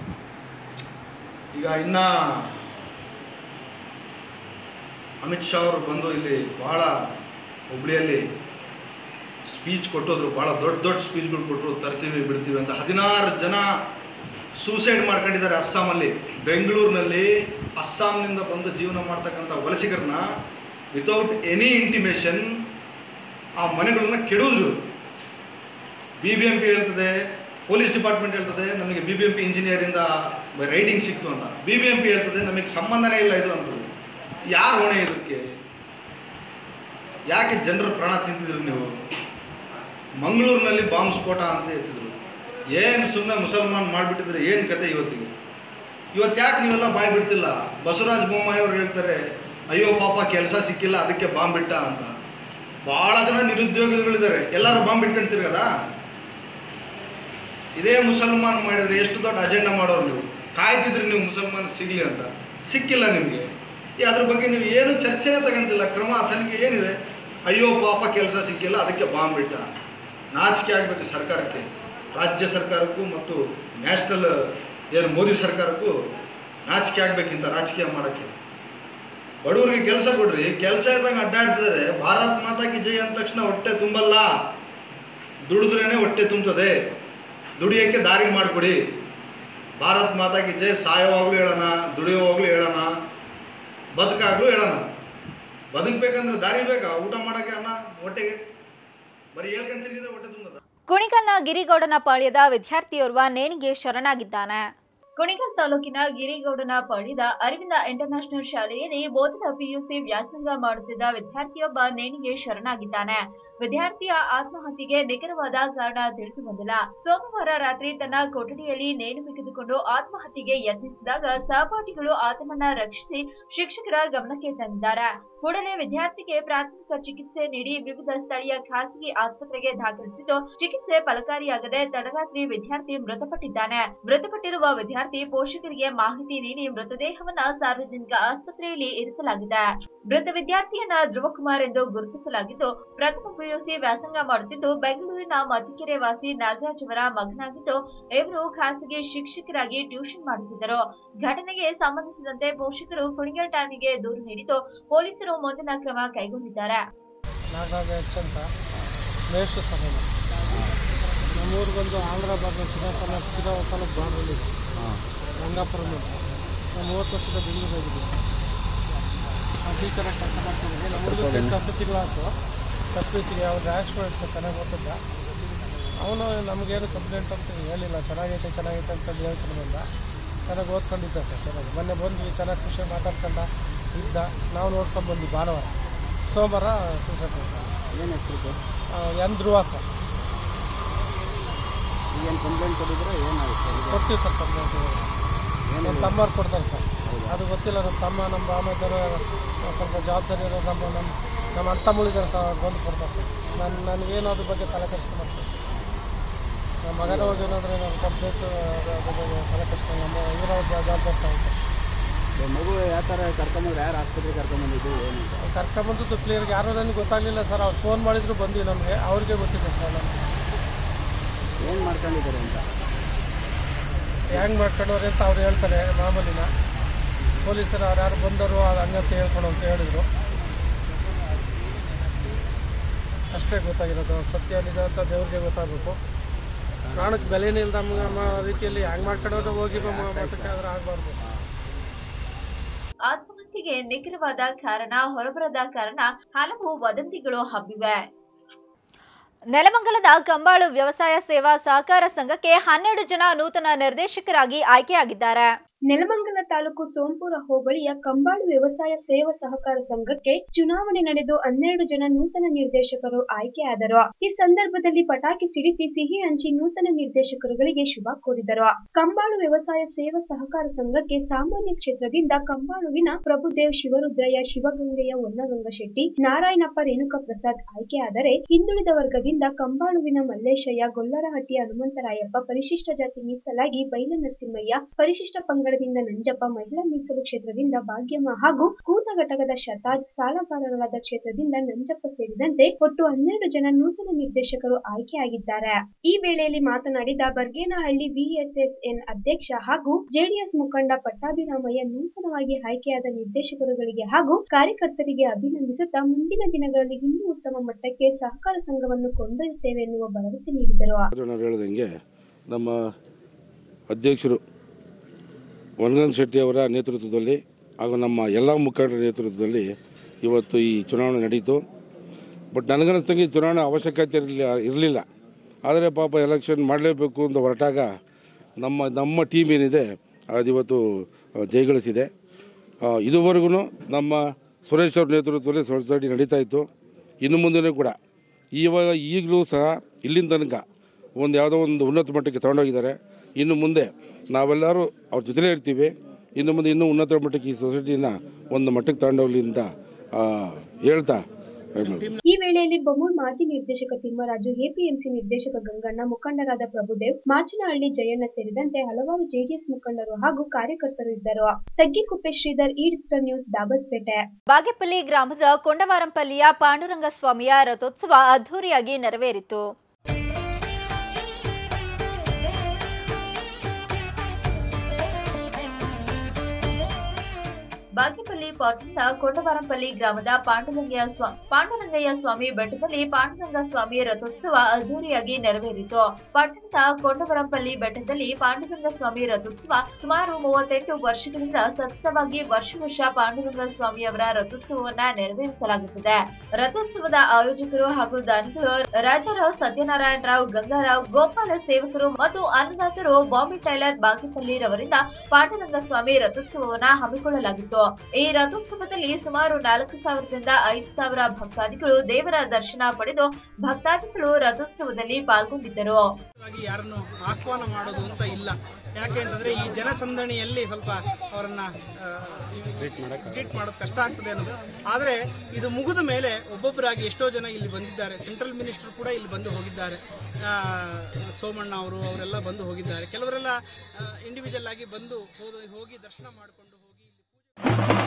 ಈಗ ಇನ್ನು ಅಮಿತ್ ಶಾ ಅವರು ಬಂದು ಇಲ್ಲಿ ಭಾಳ ಹುಬ್ಳಿಯಲ್ಲಿ ಸ್ಪೀಚ್ ಕೊಟ್ಟೋದ್ರು ಭಾಳ ದೊಡ್ಡ ದೊಡ್ಡ ಸ್ಪೀಚ್ಗಳು ಕೊಟ್ಟರು ತರ್ತೀವಿ ಬಿಡ್ತೀವಿ ಅಂತ ಹದಿನಾರು ಜನ ಸೂಸೈಡ್ ಮಾಡ್ಕೊಂಡಿದ್ದಾರೆ ಅಸ್ಸಾಮಲ್ಲಿ ಬೆಂಗಳೂರಿನಲ್ಲಿ ಅಸ್ಸಾಂನಿಂದ ಬಂದು ಜೀವನ ಮಾಡ್ತಕ್ಕಂಥ ವಲಸಿಗರನ್ನ ವಿತೌಟ್ ಎನಿ ಇಂಟಿಮೇಷನ್ ಆ ಮನೆಗಳನ್ನ ಕೆಡೋದ್ರು ಬಿ ಬಿ ಎಂ ಪಿ ಹೇಳ್ತದೆ ಪೊಲೀಸ್ ಡಿಪಾರ್ಟ್ಮೆಂಟ್ ಹೇಳ್ತದೆ ನಮಗೆ ಬಿ ಬಿ ಎಂ ಪಿ ಇಂಜಿನಿಯರಿಂದ ರೈಟಿಂಗ್ ಸಿಕ್ತು ಅಂತ ಬಿ ಬಿ ಎಂ ಪಿ ಹೇಳ್ತದೆ ನಮಗೆ ಸಂಬಂಧನೇ ಇಲ್ಲ ಇದು ಅಂತದ್ದು ಯಾರು ಹೊಣೆ ಇದಕ್ಕೆ ಯಾಕೆ ಜನರು ಪ್ರಾಣ ತಿಂತಿದ್ರು ನೀವು ಮಂಗಳೂರಿನಲ್ಲಿ ಬಾಂಬ್ ಸ್ಫೋಟ ಅಂತ ಎತ್ತಿದ್ರು ಏನು ಸುಮ್ಮನೆ ಮುಸಲ್ಮಾನ್ ಮಾಡಿಬಿಟ್ಟಿದ್ರೆ ಏನು ಕತೆ ಇವತ್ತಿಗೆ ಇವತ್ತು ಯಾಕೆ ನೀವೆಲ್ಲ ಬಾಯ್ ಬಿಡ್ತಿಲ್ಲ ಬಸವರಾಜ ಬೊಮ್ಮಾಯಿ ಅವ್ರು ಹೇಳ್ತಾರೆ ಅಯ್ಯೋ ಪಾಪ ಕೆಲಸ ಸಿಕ್ಕಿಲ್ಲ ಅದಕ್ಕೆ ಬಾಂಬ್ ಬಿಟ್ಟ ಅಂತ ಭಾಳ ಜನ ನಿರುದ್ಯೋಗಿಗಳಿದ್ದಾರೆ ಎಲ್ಲರೂ ಬಾಂಬ್ ಇಟ್ಕೊಂತಿರ್ಗದ ಇದೇ ಮುಸಲ್ಮಾನ್ ಮಾಡಿದ್ರೆ ಎಷ್ಟು ದೊಡ್ಡ ಅಜೆಂಡಾ ಮಾಡೋರು ನೀವು ಕಾಯ್ತಿದ್ರಿ ನೀವು ಮುಸಲ್ಮಾನ್ ಸಿಗಲಿ ಅಂತ ಸಿಕ್ಕಿಲ್ಲ ನಿಮಗೆ ಈ ಅದ್ರ ಬಗ್ಗೆ ನೀವು ಏನು ಚರ್ಚೆನೇ ತಗೊಂತಿಲ್ಲ ಕ್ರಮ ತನಿಖೆ ಏನಿದೆ ಅಯ್ಯೋ ಪಾಪ ಕೆಲಸ ಸಿಕ್ಕಿಲ್ಲ ಅದಕ್ಕೆ ಬಾಂಬ್ ಬಿಟ್ಟ ನಾಚಿಕೆ ಆಗಬೇಕು ಸರ್ಕಾರಕ್ಕೆ ರಾಜ್ಯ ಸರ್ಕಾರಕ್ಕೂ ಮತ್ತು ನ್ಯಾಷನಲ್ ಏನು ಮೋದಿ ಸರ್ಕಾರಕ್ಕೂ ನಾಚಿಕೆ ಆಗ್ಬೇಕಿಂತ ರಾಜಕೀಯ ಮಾಡೋಕ್ಕೆ ಬಡವರಿಗೆ ಕೆಲಸ ಕೊಡ್ರಿ ಕೆಲಸ ಇದ್ದಂಗೆ ಅಡ್ಡಾಡ್ತಿದ್ದಾರೆ ಭಾರತ್ ಮಾತಾ ಕಿ ಜೈ ಅಂದ ತಕ್ಷಣ ಹೊಟ್ಟೆ ತುಂಬಲ್ಲ ದುಡಿದ್ರೇನೆ ಹೊಟ್ಟೆ ತುಂಬುತ್ತದೆ ದುಡಿಯೋಕ್ಕೆ ದಾರಿ ಮಾಡಿಕೊಡಿ ಭಾರತ್ ಮಾತಾ ಕಿ ಜೈ ಸಾಯೋವಾಗಲೂ ಹೇಳೋಣ ದುಡಿಯೋವಾಗಲೂ ಹೇಳೋಣ ಬದುಕಾಗ್ಲೂ ಹೇಳೋಣ ಬದುಕಬೇಕಂದ್ರೆ ದಾರಿ ಬೇಕಾ ಊಟ ಮಾಡೋಕ್ಕೆ ಅನ್ನ ಹೊಟ್ಟೆಗೆ ಬರೀ ಹೇಳ್ಕೊಂಡ್ ತಿರುಗಿದ್ರೆ ಹೊಟ್ಟೆ ತುಂಬದ
ಕುಣಿಗಲ್ನ ಗಿರಿಗೌಡನ ಪಾಳ್ಯದ ವಿದ್ಯಾರ್ಥಿಯೋರ್ವ ನೇಣಿಗೆ ಶರಣಾಗಿದ್ದಾನೆ ಕುಣಿಗಲ್ ತಾಲೂಕಿನ ಗಿರಿಗೌಡನ ಪಾಳ್ಯದ ಅರವಿಂದ ಇಂಟರ್ನ್ಯಾಷನಲ್ ಶಾಲೆಯಲ್ಲಿ ಬೋಧನಾ ಪಿಯುಸಿ ವ್ಯಾಸಂಗ ಮಾಡುತ್ತಿದ್ದ ವಿದ್ಯಾರ್ಥಿಯೊಬ್ಬ ನೇಣಿಗೆ ಶರಣಾಗಿದ್ದಾನೆ ವಿದ್ಯಾರ್ಥಿಯ ಆತ್ಮಹತ್ಯೆಗೆ ನಿಖರವಾದ ಕಾರಣ ತಿಳಿದು ಬಂದಿಲ್ಲ ಸೋಮವಾರ ರಾತ್ರಿ ತನ್ನ ಕೊಠಡಿಯಲ್ಲಿ ನೇಣು ಬಿಗಿದುಕೊಂಡು ಆತ್ಮಹತ್ಯೆಗೆ ಯತ್ನಿಸಿದಾಗ ಸಹಪಾಠಿಗಳು ಆತನನ್ನ ರಕ್ಷಿಸಿ ಶಿಕ್ಷಕರ ಗಮನಕ್ಕೆ ತಂದಿದ್ದಾರೆ ಕೂಡಲೇ ವಿದ್ಯಾರ್ಥಿಗೆ ಪ್ರಾಥಮಿಕ ಚಿಕಿತ್ಸೆ ನೀಡಿ ವಿವಿಧ ಸ್ಥಳೀಯ ಖಾಸಗಿ ಆಸ್ಪತ್ರೆಗೆ ದಾಖಲಿಸಿದ್ದು ಚಿಕಿತ್ಸೆ ಫಲಕಾರಿಯಾಗದೆ ತಡರಾತ್ರಿ ವಿದ್ಯಾರ್ಥಿ ಮೃತಪಟ್ಟಿದ್ದಾನೆ ಮೃತಪಟ್ಟಿರುವ ವಿದ್ಯಾರ್ಥಿ ಪೋಷಕರಿಗೆ ಮಾಹಿತಿ ನೀಡಿ ಮೃತದೇಹವನ್ನ ಸಾರ್ವಜನಿಕ ಆಸ್ಪತ್ರೆಯಲ್ಲಿ ಇರಿಸಲಾಗಿದೆ ಮೃತ ವಿದ್ಯಾರ್ಥಿಯನ್ನ ಧ್ರುವಕುಮಾರ್ ಎಂದು ಗುರುತಿಸಲಾಗಿದ್ದು ಪ್ರಥಮ ಪಿಯುಸಿ ವ್ಯಾಸಂಗ ಮಾಡುತ್ತಿದ್ದು ಬೆಂಗಳೂರಿನ ಮತ್ತಿಕೆರೆ ವಾಸಿ ನಾಗರಾಜ್ ಅವರ ಮಗನಾಗಿದ್ದು ಇವರು ಖಾಸಗಿ ಶಿಕ್ಷಕರಾಗಿ ಟ್ಯೂಷನ್ ಮಾಡುತ್ತಿದ್ದರು ಘಟನೆಗೆ ಸಂಬಂಧಿಸಿದಂತೆ ಪೋಷಕರು ಕುಣಿಗಲ್ ಠಾಣೆಗೆ ದೂರು ನೀಡಿದ್ದು ಪೊಲೀಸರು ಮುಂದಿನ ಕ್ರಮ ಕೈಗೊಂಡಿದ್ದಾರೆ
ನಾಗರಾಜ ಎಚ್ ಅಂತ ಮೇಷು ಸಭೆ ನಮ್ಮೂರು ಬಂದು ಆಂಧ್ರ ಭಾಗದ ಶ್ರೀಕಾಕುಳ ಶ್ರೀಕಾಕುಳ ತಾಲೂಕು ಬಾರ್ಡರ್ ಇದೆ ರಂಗಾಪುರಂ ಅಂತ ನಾನು ಮೂವತ್ತು ವರ್ಷದ ಬೆಂಗಳೂರು ಹೋಗಿದ್ದೀನಿ ಆ ಟೀಚರಾಗಿ ಕೆಲಸ ಮಾಡ್ತಿದ್ದೀನಿ ನಮ್ಮ ಹುಡುಗ ಸಿಕ್ಸ್ ಹತ್ತು ತಿಂಗಳಾಯ್ತು ಫಸ್ಟ್ ಪೀಸಿಗೆ ಅವ್ರು ರ್ಯಾಂಕ್ ಸ್ಟೂಡೆಂಟ್ಸ್ ಚೆನ್ನಾಗಿ ಓದ್ತಿದ್ದ ಅವನು ನಮಗೇನು ಕಂಪ್ಲೇಂಟ್ ಅಂತ ಹೇಳಿಲ್ಲ ಚೆನ್ನಾಗೈತೆ ಚೆನ್ನಾಗೈತೆ ಅಂತ ಹೇಳ್ತಾನೆ ಬಂದ ಚೆನ್ನಾಗಿ ಓದ್ಕೊಂಡಿದ್ದ ಸರ್ ಚೆನ್ನಾಗಿ ಮೊನ್ನೆ ಬಂದ್ವಿ ಚೆನ್ನಾಗಿ ಖುಷಿ ಮಾತಾಡ್ಕೊಂಡ ಇದ್ದ ನಾವು ನೋಡ್ಕೊಂಡು ಬಂದ್ವಿ ಭಾನುವಾರ ಸೋಮವಾರ ಸೂಸೈಡ್
ಏನು ಹೆಸರು
ಎನ್ ಧ್ರುವ ಸರ್
ಏನು ಕಂಪ್ಲೇಂಟ್ ಕೊಟ್ಟಿದ್ರೆ ಏನಾಗುತ್ತೆ
ಕೊಡ್ತೀವಿ ಸರ್ ಕಂಪ್ಲೇಂಟ್ ನಮ್ಮ ತಮ್ಮವ್ರು ಕೊಡ್ತಾರೆ ಸರ್ ಅದು ಗೊತ್ತಿಲ್ಲ ನಮ್ಮ ತಮ್ಮ ನಮ್ಮ ಬಾಮೈದರು ಸ್ವಲ್ಪ ಜವಾಬ್ದಾರಿ ಇರೋ ನಮ್ಮ ನಮ್ಮ ನಮ್ಮ ಅಣ್ಣ ತಮ್ಮಳಿದ್ದಾರೆ ಸರ್ ಅವ್ರು ಬಂದು ಕೊಡ್ತಾರೆ ಸರ್ ನಾನು ನನಗೇನು ಅದ್ರ ಬಗ್ಗೆ ತಲೆ ಕೆಡಿಸ್ಕೊಂಡು ಸರ್ ನಮ್ಮ ಮಗನ ಹೋಗಿ ಏನಾದರೂ ನಾನು ಕಂಪ್ಲೇಂಟ್ ಅದ್ರ ಬಗ್ಗೆ ತಲೆ ಕೆಡಿಸ್ಕೊಂಡು ನಮ್ಮ ಇವರ ಜವಾಬ್ದಾರಿ ತಗೊಳ್ತಾರೆ
ಮಗು ಯಾವ ಥರ ಕರ್ಕೊಂಬಂದ್ರೆ ಯಾರು ಆಸ್ಪತ್ರೆಗೆ ಕರ್ಕೊಂಬಂದಿದ್ದು ಏನು ಅಂತ
ಕರ್ಕೊಂಬಂದದ್ದು ಕ್ಲಿಯರ್ಗೆ ಯಾರೋ ನನಗೆ ಗೊತ್ತಾಗಲಿಲ್ಲ ಸರ್ ಅವ್ರು ಫೋನ್ ಮಾಡಿದ್ರು ಬಂದ್ವಿ ನಮಗೆ ಅವ್ರಿಗೆ ಗೊತ್ತಿದೆ ಸರ್ ನಮಗೆ
ಏನು ಮಾಡ್ಕೊಂಡಿದ್ದಾರೆ ಅಂತ
ಹೆಂಗೆ ಮಾಡ್ಕೊಂಡವ್ರೆ ಅಂತ ಅವ್ರು ಹೇಳ್ತಾರೆ ಮಾಮೂಲಿನ ಪೊಲೀಸರು ಅವ್ರು ಯಾರು ಬಂದರು ಅದು ಹಂಗಂತ ಹೇಳ್ಕೊಂಡು ಅಂತ ಹೇಳಿದ್ರು ಅಷ್ಟೇ ಗೊತ್ತಾಗಿರೋದು ಸತ್ಯ ನಿಜ ಅಂತ ದೇವ್ರಿಗೆ ಗೊತ್ತಾಗಬೇಕು ಪ್ರಾಣಕ್ಕೆ ಬೆಲೆನೇ ಇಲ್ದ ನಮ್ಮ ರೀತಿಯಲ್ಲಿ ಹೆಂಗೆ ಮಾಡ್ಕೊಂಡವ್ರೆ ಹೋಗಿ ಮತಕ್ಕೆ ಆದ್ರೆ ಆಗಬಾರ್ದು
ಆತ್ಮಹತ್ಯೆಗೆ ನಿಖರವಾದ ಕಾರಣ ಹೊರಬರದ ಕಾರಣ ಹಲವು ವದಂತಿಗಳು ಹಬ್ಬಿವೆ ನೆಲಮಂಗಲದ ಕಂಬಾಳು ವ್ಯವಸಾಯ ಸೇವಾ ಸಹಕಾರ ಸಂಘಕ್ಕೆ ಹನ್ನೆರಡು ಜನ ನೂತನ ನಿರ್ದೇಶಕರಾಗಿ ಆಯ್ಕೆಯಾಗಿದ್ದಾರೆ
ನೆಲಮಂಗಲ ತಾಲೂಕು ಸೋಂಪುರ ಹೋಬಳಿಯ ಕಂಬಾಳು ವ್ಯವಸಾಯ ಸೇವಾ ಸಹಕಾರ ಸಂಘಕ್ಕೆ ಚುನಾವಣೆ ನಡೆದು ಹನ್ನೆರಡು ಜನ ನೂತನ ನಿರ್ದೇಶಕರು ಆಯ್ಕೆಯಾದರು ಈ ಸಂದರ್ಭದಲ್ಲಿ ಪಟಾಕಿ ಸಿಡಿಸಿ ಸಿಹಿ ಹಂಚಿ ನೂತನ ನಿರ್ದೇಶಕರುಗಳಿಗೆ ಶುಭ ಕೋರಿದರು ಕಂಬಾಳು ವ್ಯವಸಾಯ ಸೇವಾ ಸಹಕಾರ ಸಂಘಕ್ಕೆ ಸಾಮಾನ್ಯ ಕ್ಷೇತ್ರದಿಂದ ಕಂಬಾಳುವಿನ ಪ್ರಭುದೇವ್ ಶಿವರುದ್ರಯ್ಯ ಶಿವಗಂಗೆಯ ಹೊನ್ನಗಂಗ ಶೆಟ್ಟಿ ನಾರಾಯಣಪ್ಪ ರೇಣುಕಾ ಪ್ರಸಾದ್ ಆಯ್ಕೆಯಾದರೆ ಹಿಂದುಳಿದ ವರ್ಗದಿಂದ ಕಂಬಾಳುವಿನ ಮಲ್ಲೇಶಯ್ಯ ಗೊಲ್ಲರಹಟ್ಟಿಯ ಹನುಮಂತರಾಯಪ್ಪ ಪರಿಶಿಷ್ಟ ಜಾತಿ ಮೀಸಲಾಗಿ ಬೈಲ ನರಸಿಂಹಯ್ಯ ಪರಿಶಿಷ್ಟ ಪಂಗಡದಿಂದ ನಂಜಪ್ಪ ಮಹಿಳಾ ಮೀಸಲು ಕ್ಷೇತ್ರದಿಂದ ಭಾಗ್ಯಮ್ಮ ಹಾಗೂ ಕೂತ ಘಟಕದ ಶತಾಜ್ ಸಾಲಗಾರರಾದ ಕ್ಷೇತ್ರದಿಂದ ನಂಜಪ್ಪ ಸೇರಿದಂತೆ ಒಟ್ಟು ಹನ್ನೆರಡು ಜನ ನೂತನ ನಿರ್ದೇಶಕರು ಆಯ್ಕೆಯಾಗಿದ್ದಾರೆ ಈ ವೇಳೆಯಲ್ಲಿ ಮಾತನಾಡಿದ ಬರ್ಗೇನಹಳ್ಳಿ ವಿಎಸ್ಎಸ್ಎನ್ ಅಧ್ಯಕ್ಷ ಹಾಗೂ ಜೆಡಿಎಸ್ ಮುಖಂಡ ಪಟ್ಟಾಭಿರಾಮಯ್ಯ ನೂತನವಾಗಿ ಆಯ್ಕೆಯಾದ ನಿರ್ದೇಶಕರುಗಳಿಗೆ ಹಾಗೂ ಕಾರ್ಯಕರ್ತರಿಗೆ ಅಭಿನಂದಿಸುತ್ತಾ ಮುಂದಿನ ದಿನಗಳಲ್ಲಿ ಇನ್ನೂ ಉತ್ತಮ ಮಟ್ಟಕ್ಕೆ ಸಹಕಾರ ಸಂಘವನ್ನು ಕೊಂಡೊಯ್ಯುತ್ತೇವೆ ಎನ್ನುವ ಭರವಸೆ ನೀಡಿದರು
ನಾವು ಹೇಳ್ದಂಗೆ ನಮ್ಮ ಅಧ್ಯಕ್ಷರು ವನಗನ್ ಶೆಟ್ಟಿ ಅವರ ನೇತೃತ್ವದಲ್ಲಿ ಹಾಗೂ ನಮ್ಮ ಎಲ್ಲ ಮುಖಂಡರ ನೇತೃತ್ವದಲ್ಲಿ ಇವತ್ತು ಈ ಚುನಾವಣೆ ನಡೀತು ಬಟ್ ನನಗನ್ನಿಸ್ತಂಗೆ ಈ ಚುನಾವಣೆ ಅವಶ್ಯಕತೆ ಇರಲಿಲ್ಲ ಇರಲಿಲ್ಲ ಆದರೆ ಪಾಪ ಎಲೆಕ್ಷನ್ ಮಾಡಲೇಬೇಕು ಅಂತ ಹೊರಟಾಗ ನಮ್ಮ ನಮ್ಮ ಟೀಮ್ ಏನಿದೆ ಅದು ಇವತ್ತು ಆ, ಜಯಗಳಿಸಿದೆ ಆ, ಇದುವರೆಗೂ ನಮ್ಮ ಸುರೇಶ್ ಅವ್ರ ನೇತೃತ್ವದಲ್ಲಿ ಸೊಸೈಟಿ ನಡೀತಾ ಇತ್ತು ಇನ್ನು ಮುಂದೆನೂ ಕೂಡ ಇವಾಗ ಈಗಲೂ ಸಹ ಇಲ್ಲಿನ ತನಕ ಒಂದು ಯಾವುದೋ ಒಂದು ಉನ್ನತ ಮಟ್ಟಕ್ಕೆ ತಗೊಂಡೋಗಿದ್ದಾರೆ ಇನ್ನು ಮುಂದೆ ನಾವೆಲ್ಲರೂ ಅವ್ರ ಜೊತೆಲೇ ಇರ್ತೀವಿ ಇನ್ನು ಮುಂದೆ ಇನ್ನೂ ಉನ್ನತ ಮಟ್ಟಕ್ಕೆ ಈ ಸೊಸೈಟಿನ ಒಂದು ಮಟ್ಟಕ್ಕೆ ತಗೊಂಡೋಗ್ಲಿ ಅಂತ ಆ, ಹೇಳ್ತಾ ಹೇಳ್ಬೋದು.
ಈ ವೇಳೆಯಲ್ಲಿ ಬಮೂರ್ ಮಾಜಿ ನಿರ್ದೇಶಕ ತಿಮ್ಮರಾಜು ಎಪಿಎಂಸಿ ನಿರ್ದೇಶಕ ಗಂಗಣ್ಣ ಮುಖಂಡರಾದ ಪ್ರಭುದೇವ್ ಮಾಚನಹಳ್ಳಿ ಜಯಣ್ಣ ಸೇರಿದಂತೆ ಹಲವಾರು ಜೆಡಿಎಸ್ ಮುಖಂಡರು ಹಾಗೂ ಕಾರ್ಯಕರ್ತರು ಇದ್ದರು ತಗ್ಗಿಕುಪ್ಪೆ ಶ್ರೀಧರ್ ಈ ಡಿಜಿಟಲ್ ನ್ಯೂಸ್ ದಾಬಸ್ಪೇಟೆ
ಬಾಗೇಪಲ್ಲಿ ಗ್ರಾಮದ ಕೊಂಡವಾರಂಪಲ್ಲಿಯ ಪಾಂಡುರಂಗ ಸ್ವಾಮಿಯ ರಥೋತ್ಸವ ಅದ್ಧೂರಿಯಾಗಿ ನೆರವೇರಿತು ಬಾಗೇಪಲ್ಲಿ ಪಟ್ಟಣದ ಕೊಂಡವಾರಂಪಲ್ಲಿ ಗ್ರಾಮದ ಪಾಂಡುರಂಗಯ್ಯ ಸ್ವಾ ಪಾಂಡುರಂಗಯ್ಯ ಸ್ವಾಮಿ ಬೆಟ್ಟದಲ್ಲಿ ಪಾಂಡುರಂಗ ಸ್ವಾಮಿ ರಥೋತ್ಸವ ಅದ್ದೂರಿಯಾಗಿ ನೆರವೇರಿತು ಪಟ್ಟಣದ ಕೊಂಡವರಂಪಲ್ಲಿ ಬೆಟ್ಟದಲ್ಲಿ ಪಾಂಡುರಂಗ ಸ್ವಾಮಿ ರಥೋತ್ಸವ ಸುಮಾರು ಮೂವತ್ತೆಂಟು ವರ್ಷಗಳಿಂದ ಸತತವಾಗಿ ವರ್ಷ ವರ್ಷ ಪಾಂಡುರಂಗ ಸ್ವಾಮಿಯವರ ರಥೋತ್ಸವವನ್ನ ನೆರವೇರಿಸಲಾಗುತ್ತದೆ ರಥೋತ್ಸವದ ಆಯೋಜಕರು ಹಾಗೂ ದಾನಿಗಳು ರಾಜಾರಾವ್ ಸತ್ಯನಾರಾಯಣ ರಾವ್ ಗಂಗಾರಾವ್ ಗೋಪಾಲ ಸೇವಕರು ಮತ್ತು ಅನ್ನದಾತರು ಬಾಂಬೆ ಟೈಲರ್ ಬಾಗೇಪಲ್ಲಿ ರವರಿಂದ ಪಾಂಡುರಂಗ ಸ್ವಾಮಿ ರಥೋತ್ಸವವನ್ನ ಹಮ್ಮಿಕೊಳ್ಳಲಾಗಿತ್ತು ಈ ರಥೋತ್ಸವದಲ್ಲಿ ಸುಮಾರು ನಾಲ್ಕು ಸಾವಿರದಿಂದ ಐದು ಸಾವಿರ ಭಕ್ತಾದಿಗಳು ದೇವರ ದರ್ಶನ ಪಡೆದು ಭಕ್ತಾದಿಗಳು ರಥೋತ್ಸವದಲ್ಲಿ ಪಾಲ್ಗೊಂಡಿದ್ದರು
ಆಗಿ ಯಾರನ್ನು ಆಹ್ವಾನ ಮಾಡೋದು ಅಂತ ಇಲ್ಲ ಯಾಕೆ ಅಂತಂದ್ರೆ ಈ ಜನಸಂದಣಿಯಲ್ಲಿ ಸ್ವಲ್ಪ ಅವರನ್ನ ಟ್ರೀಟ್ ಮಾಡೋದು ಕಷ್ಟ ಆಗ್ತದೆ ಅನ್ನೋದು ಆದರೆ ಇದು ಮುಗಿದ ಮೇಲೆ ಒಬ್ಬೊಬ್ಬರಾಗಿ ಎಷ್ಟೋ ಜನ ಇಲ್ಲಿ ಬಂದಿದ್ದಾರೆ ಸೆಂಟ್ರಲ್ ಮಿನಿಸ್ಟರ್ ಕೂಡ ಇಲ್ಲಿ ಬಂದು ಹೋಗಿದ್ದಾರೆ ಆ, ಸೋಮಣ್ಣ ಅವರು ಅವರೆಲ್ಲ ಬಂದು ಹೋಗಿದ್ದಾರೆ ಕೆಲವರೆಲ್ಲ ಇಂಡಿವಿಜುವಲ್ ಆಗಿ ಬಂದು ಹೋದ ಹೋಗಿ ದರ್ಶನ ಮಾಡಿಕೊಂಡು ಹೋಗಿ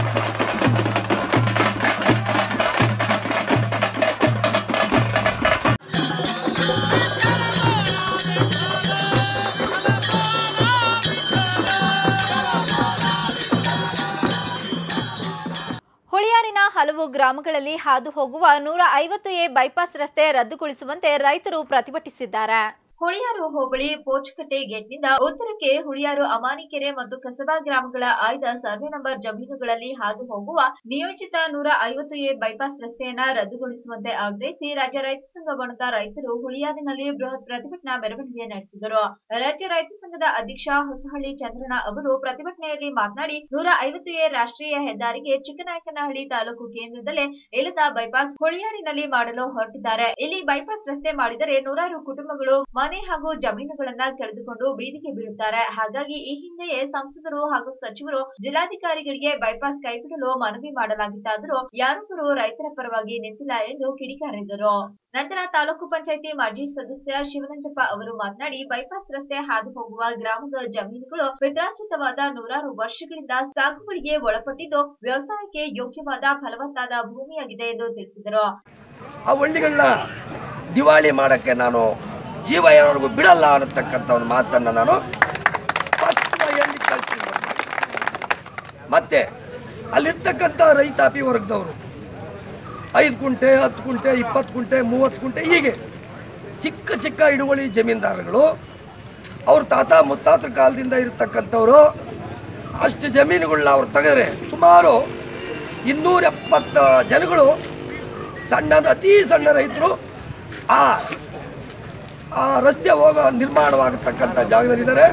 ಹುಳಿಯಾರಿನ ಹಲವು ಗ್ರಾಮಗಳಲ್ಲಿ ಹಾದು ಹೋಗುವ ನೂರ ಐವತ್ತು ಎ ಬೈಪಾಸ್ ರಸ್ತೆ ರದ್ದುಗೊಳಿಸುವಂತೆ ರೈತರು ಪ್ರತಿಭಟಿಸಿದ್ದಾರೆ ಹುಳಿಯಾರು ಹೋಬಳಿ ಪೋಚಕಟ್ಟೆ ಗೇಟ್ನಿಂದ ಉತ್ತರಕ್ಕೆ ಹುಳಿಯಾರು ಅಮಾನಿಕೆರೆ ಮತ್ತು ಕಸಬಾ ಗ್ರಾಮಗಳ ಆಯ್ದ ಸರ್ವೆ ನಂಬರ್ ಜಮೀನುಗಳಲ್ಲಿ ಹಾದು ಹೋಗುವ ನಿಯೋಜಿತ ನೂರ ಐವತ್ತು ಎ ಬೈಪಾಸ್ ರಸ್ತೆಯನ್ನ ರದ್ದುಗೊಳಿಸುವಂತೆ ಆಗ್ರಹಿಸಿ ರಾಜ್ಯ ರೈತ ಸಂಘ ಬಣದ ರೈತರು ಹುಳಿಯಾರಿನಲ್ಲಿ ಬೃಹತ್ ಪ್ರತಿಭಟನಾ ಮೆರವಣಿಗೆ ನಡೆಸಿದರು ರಾಜ್ಯ ರೈತ ಸಂಘದ ಅಧ್ಯಕ್ಷ ಹೊಸಹಳ್ಳಿ ಚಂದ್ರಣ್ಣ ಅವರು ಪ್ರತಿಭಟನೆಯಲ್ಲಿ ಮಾತನಾಡಿ ನೂರ ಐವತ್ತು ಎ ರಾಷ್ಟ್ರೀಯ ಹೆದ್ದಾರಿಗೆ ಚಿಕ್ಕನಾಯಕನಹಳ್ಳಿ ತಾಲೂಕು ಕೇಂದ್ರದಲ್ಲೇ ಇಲ್ಲದ ಬೈಪಾಸ್ ಹುಳಿಯಾರಿನಲ್ಲಿ ಮಾಡಲು ಹೊರಟಿದ್ದಾರೆ ಇಲ್ಲಿ ಬೈಪಾಸ್ ರಸ್ತೆ ಮಾಡಿದರೆ ನೂರಾರು ಕುಟುಂಬಗಳು ಮನೆ ಹಾಗೂ ಜಮೀನುಗಳನ್ನ ಕಳೆದುಕೊಂಡು ಬೀದಿಗೆ ಬೀಳುತ್ತಾರೆ ಹಾಗಾಗಿ ಈ ಹಿಂದೆಯೇ ಸಂಸದರು ಹಾಗೂ ಸಚಿವರು ಜಿಲ್ಲಾಧಿಕಾರಿಗಳಿಗೆ ಬೈಪಾಸ್ ಕೈಬಿಡಲು ಮನವಿ ಮಾಡಲಾಗಿತ್ತಾದರೂ ಯಾರೊಬ್ಬರು ರೈತರ ಪರವಾಗಿ ನಿಂತಿಲ್ಲ ಎಂದು ಕಿಡಿಕಾರಿದರು ನಂತರ ತಾಲೂಕು ಪಂಚಾಯಿತಿ ಮಾಜಿ ಸದಸ್ಯ ಶಿವನಂಜಪ್ಪ ಅವರು ಮಾತನಾಡಿ ಬೈಪಾಸ್ ರಸ್ತೆ ಹಾದು ಹೋಗುವ ಗ್ರಾಮದ ಜಮೀನುಗಳು ಪಿತ್ರಾರ್ಜಿತವಾದ ನೂರಾರು ವರ್ಷಗಳಿಂದ ಸಾಗುವಳಿಗೆ ಒಳಪಟ್ಟಿದ್ದು ವ್ಯವಸಾಯಕ್ಕೆ ಯೋಗ್ಯವಾದ ಫಲವತ್ತಾದ ಭೂಮಿಯಾಗಿದೆ ಎಂದು ತಿಳಿಸಿದರು
ಆ ಹಳ್ಳಿಗಳನ್ನ ದಿವಾಳಿ ಮಾಡೋಕ್ಕೆ ನಾನು ಜೀವ ಯಾರಿಗೂ ಬಿಡಲ್ಲ ಅನ್ನತಕ್ಕಂಥ ಒಂದು ಮಾತನ್ನು ನಾನು ಸ್ಪಷ್ಟವಾಗಿ ಹೇಳಲಿಕ್ಕೆ ಕಲ್ತೀನಿ ಮತ್ತೆ ಅಲ್ಲಿರ್ತಕ್ಕಂಥ ರೈತಾಪಿ ವರ್ಗದವರು ಐದು ಕುಂಟೆ ಹತ್ತು ಕುಂಟೆ ಇಪ್ಪತ್ತು ಕುಂಟೆ ಮೂವತ್ತು ಕುಂಟೆ ಹೀಗೆ ಚಿಕ್ಕ ಚಿಕ್ಕ ಹಿಡುವಳಿ ಜಮೀನ್ದಾರಗಳು ಅವ್ರ ತಾತ ಮುತ್ತಾತರ ಕಾಲದಿಂದ ಇರತಕ್ಕಂಥವ್ರು ಅಷ್ಟು ಜಮೀನುಗಳನ್ನ ಅವ್ರು ತೆಗೆದ್ರೆ ಸುಮಾರು ಇನ್ನೂರ ಎಪ್ಪತ್ತು ಜನಗಳು ಸಣ್ಣ ಅತಿ ಸಣ್ಣ ರೈತರು ಆ ಆ ರಸ್ತೆ ಹೋಗೋ ನಿರ್ಮಾಣವಾಗತಕ್ಕಂಥ ಜಾಗದಲ್ಲಿದ್ದಾರೆ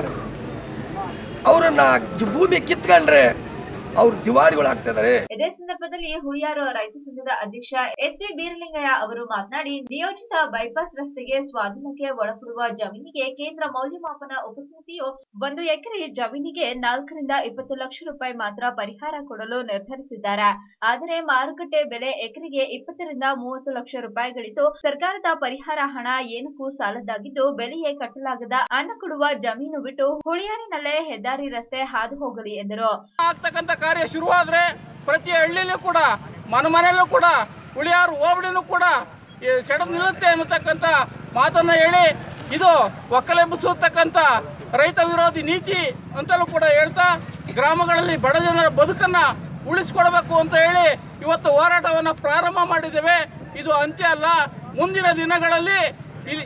ಅವರನ್ನ ಭೂಮಿ ಕಿತ್ಕೊಂಡ್ರೆ ಅವ್ರು ದಿವಾಳಿಗಳಾಗ್ತಿದ್ದಾರೆ
ಇದೇ ಸಂದರ್ಭದಲ್ಲಿ ಹುಳಿಯಾರು ರೈತ ಸಂಘದ ಅಧ್ಯಕ್ಷ ಎಸ್ ಪಿ ಬೀರಲಿಂಗಯ್ಯ ಅವರು ಮಾತನಾಡಿ ನಿಯೋಜಿತ ಬೈಪಾಸ್ ರಸ್ತೆಗೆ ಸ್ವಾಧೀನಕ್ಕೆ ಒಳಪಡುವ ಜಮೀನಿಗೆ ಕೇಂದ್ರ ಮೌಲ್ಯಮಾಪನ ಉಪಸಮಿತಿಯು ಒಂದು ಎಕರೆ ಜಮೀನಿಗೆ ನಾಲ್ಕರಿಂದ ಇಪ್ಪತ್ತು ಲಕ್ಷ ರೂಪಾಯಿ ಮಾತ್ರ ಪರಿಹಾರ ಕೊಡಲು ನಿರ್ಧರಿಸಿದ್ದಾರೆ ಆದರೆ ಮಾರುಕಟ್ಟೆ ಬೆಲೆ ಎಕರೆಗೆ ಇಪ್ಪತ್ತರಿಂದ ಮೂವತ್ತು ಲಕ್ಷ ರೂಪಾಯಿಗಳಿದ್ದು ಸರ್ಕಾರದ ಪರಿಹಾರ ಹಣ ಏನಕ್ಕೂ ಸಾಲದಾಗಿದ್ದು ಬೆಲೆಯೇ ಕಟ್ಟಲಾಗದ ಅನ್ನ ಕೊಡುವ ಜಮೀನು ಬಿಟ್ಟು ಹುಳಿಯಾರಿನಲ್ಲೇ ಹೆದ್ದಾರಿ ರಸ್ತೆ ಹಾದು ಹೋಗಲಿ ಎಂದರು
ಆಗ್ತಕ್ಕಂಥ ಕಾರ್ಯ ಶುರುವಾದ್ರೆ ಪ್ರತಿ ಹಳ್ಳಿಲೂ ಕೂಡ ಮನೆ ಮನೆಯಲ್ಲೂ ಕೂಡ ಉಳಿಯಾರು ಹೋಬಳಿನೂ ಕೂಡ ಈ ಸೆಡದ್ ನಿಲ್ಲುತ್ತೆ ಅನ್ನತಕ್ಕಂಥ ಮಾತನ್ನ ಹೇಳಿ ಇದು ಒಕ್ಕಲೆಬ್ಬಿಸತಕ್ಕಂಥ ರೈತ ವಿರೋಧಿ ನೀತಿ ಅಂತಲೂ ಕೂಡ ಹೇಳ್ತಾ ಗ್ರಾಮಗಳಲ್ಲಿ ಬಡ ಜನರ ಬದುಕನ್ನ ಉಳಿಸ್ಕೊಡ್ಬೇಕು ಅಂತ ಹೇಳಿ ಇವತ್ತು ಹೋರಾಟವನ್ನು ಪ್ರಾರಂಭ ಮಾಡಿದ್ದೇವೆ ಇದು ಅಂತ್ಯ ಅಲ್ಲ ಮುಂದಿನ ದಿನಗಳಲ್ಲಿ ಇಲ್ಲಿ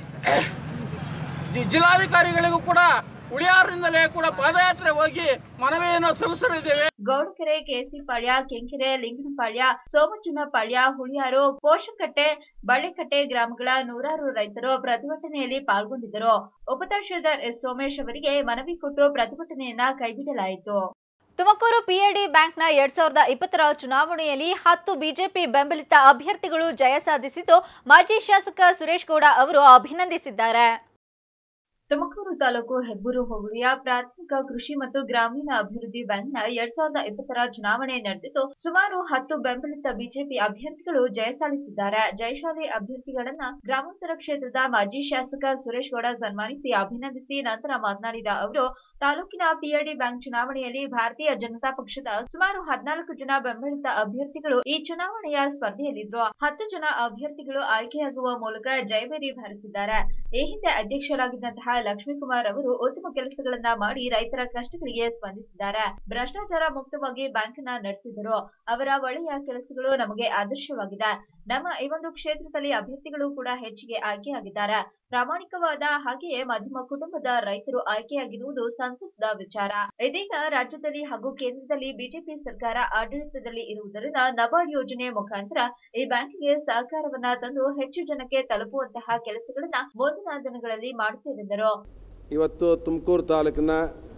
ಜಿ- ಜಿಲ್ಲಾಧಿಕಾರಿಗಳಿಗೂ ಕೂಡ ಉಳಿಯಾರಿಂದಲೇ ಕೂಡ ಪಾದಯಾತ್ರೆ ಹೋಗಿ ಮನವಿಯನ್ನು ಸಲ್ಲಿಸಲಿದ್ದೇವೆ
ಗೌಡಕೆರೆ ಕೇಸಿಪಾಳ್ಯ ಕೆಂಕೆರೆ ಲಿಂಗನಪಾಳ್ಯ ಸೋಮಚುನಪಾಳ್ಯ ಹುಳಿಯಾರು ಪೋಷಕಟ್ಟೆ ಬಳ್ಳಿಕಟ್ಟೆ ಗ್ರಾಮಗಳ ನೂರಾರು ರೈತರು ಪ್ರತಿಭಟನೆಯಲ್ಲಿ ಪಾಲ್ಗೊಂಡಿದ್ದರು ಉಪತಹಶೀಲ್ದಾರ್ ಎಸ್ ಸೋಮೇಶ್ ಅವರಿಗೆ ಮನವಿ ಕೊಟ್ಟು ಪ್ರತಿಭಟನೆಯನ್ನ ಕೈಬಿಡಲಾಯಿತು ತುಮಕೂರು ಪಿಎಲ್ಡಿ ಬ್ಯಾಂಕ್ನ ಎರಡ್ ಸಾವಿರದ ಇಪ್ಪತ್ತರ ಚುನಾವಣೆಯಲ್ಲಿ ಹತ್ತು ಬಿಜೆಪಿ ಬೆಂಬಲಿತ ಅಭ್ಯರ್ಥಿಗಳು ಜಯ ಸಾಧಿಸಿದ್ದು ಮಾಜಿ ಶಾಸಕ ಸುರೇಶ್ ಗೌಡ ಅವರು ಅಭಿನಂದಿಸಿದ್ದಾರೆ ತುಮಕೂರು ತಾಲೂಕು ಹೆಬ್ಬೂರು ಹೋಬಳಿಯ ಪ್ರಾಥಮಿಕ ಕೃಷಿ ಮತ್ತು ಗ್ರಾಮೀಣ ಅಭಿವೃದ್ಧಿ ಬ್ಯಾಂಕ್ನ ಎರಡ್ ಸಾವಿರದ ಇಪ್ಪತ್ತರ ಚುನಾವಣೆ ನಡೆದಿದ್ದು ಸುಮಾರು ಹತ್ತು ಬೆಂಬಲಿತ ಬಿಜೆಪಿ ಅಭ್ಯರ್ಥಿಗಳು ಜಯ ಸಾಧಿಸಿದ್ದಾರೆ ಜಯಶಾಲಿ ಅಭ್ಯರ್ಥಿಗಳನ್ನ ಗ್ರಾಮಾಂತರ ಕ್ಷೇತ್ರದ ಮಾಜಿ ಶಾಸಕ ಸುರೇಶ್ ಗೌಡ ಸನ್ಮಾನಿಸಿ ಅಭಿನಂದಿಸಿ ನಂತರ ಮಾತನಾಡಿದ ಅವರು ತಾಲೂಕಿನ ಪಿಎಲ್ಡಿ ಬ್ಯಾಂಕ್ ಚುನಾವಣೆಯಲ್ಲಿ ಭಾರತೀಯ ಜನತಾ ಪಕ್ಷದ ಸುಮಾರು ಹದಿನಾಲ್ಕು ಜನ ಬೆಂಬಲಿತ ಅಭ್ಯರ್ಥಿಗಳು ಈ ಚುನಾವಣೆಯ ಸ್ಪರ್ಧೆಯಲ್ಲಿದ್ರು ಹತ್ತು ಜನ ಅಭ್ಯರ್ಥಿಗಳು ಆಯ್ಕೆಯಾಗುವ ಮೂಲಕ ಜಯಬೇರಿ ಬಾರಿಸಿದ್ದಾರೆ ಈ ಹಿಂದೆ ಅಧ್ಯಕ್ಷರಾಗಿದ್ದಂತಹ ಲಕ್ಷ್ಮೀಕುಮಾರ್ ಅವರು ಉತ್ತಮ ಕೆಲಸಗಳನ್ನ ಮಾಡಿ ರೈತರ ಕಷ್ಟಗಳಿಗೆ ಸ್ಪಂದಿಸಿದ್ದಾರೆ ಭ್ರಷ್ಟಾಚಾರ ಮುಕ್ತವಾಗಿ ಬ್ಯಾಂಕ್ ನ ನಡೆಸಿದರು ಅವರ ಒಳ್ಳೆಯ ಕೆಲಸಗಳು ನಮಗೆ ಆದರ್ಶವಾಗಿದೆ ನಮ್ಮ ಈ ಒಂದು ಕ್ಷೇತ್ರದಲ್ಲಿ ಅಭ್ಯರ್ಥಿಗಳು ಕೂಡ ಹೆಚ್ಚಿಗೆ ಆಯ್ಕೆಯಾಗಿದ್ದಾರೆ ಪ್ರಾಮಾಣಿಕವಾದ ಹಾಗೆಯೇ ಮಧ್ಯಮ ಕುಟುಂಬದ ರೈತರು ಆಯ್ಕೆಯಾಗಿರುವುದು ಸಂತಸದ ವಿಚಾರ ಇದೀಗ ರಾಜ್ಯದಲ್ಲಿ ಹಾಗೂ ಕೇಂದ್ರದಲ್ಲಿ ಬಿಜೆಪಿ ಸರ್ಕಾರ ಆಡಳಿತದಲ್ಲಿ ಇರುವುದರಿಂದ ನಬಾರ್ಡ್ ಯೋಜನೆ ಮುಖಾಂತರ ಈ ಬ್ಯಾಂಕ್ಗೆ ಸಹಕಾರವನ್ನ ತಂದು ಹೆಚ್ಚು ಜನಕ್ಕೆ ತಲುಪುವಂತಹ ಕೆಲಸಗಳನ್ನ ಮುಂದಿನ ದಿನಗಳಲ್ಲಿ ಮಾಡುತ್ತೇವೆಂದರು
ಇವತ್ತು ತುಮಕೂರು ತಾಲೂಕಿನ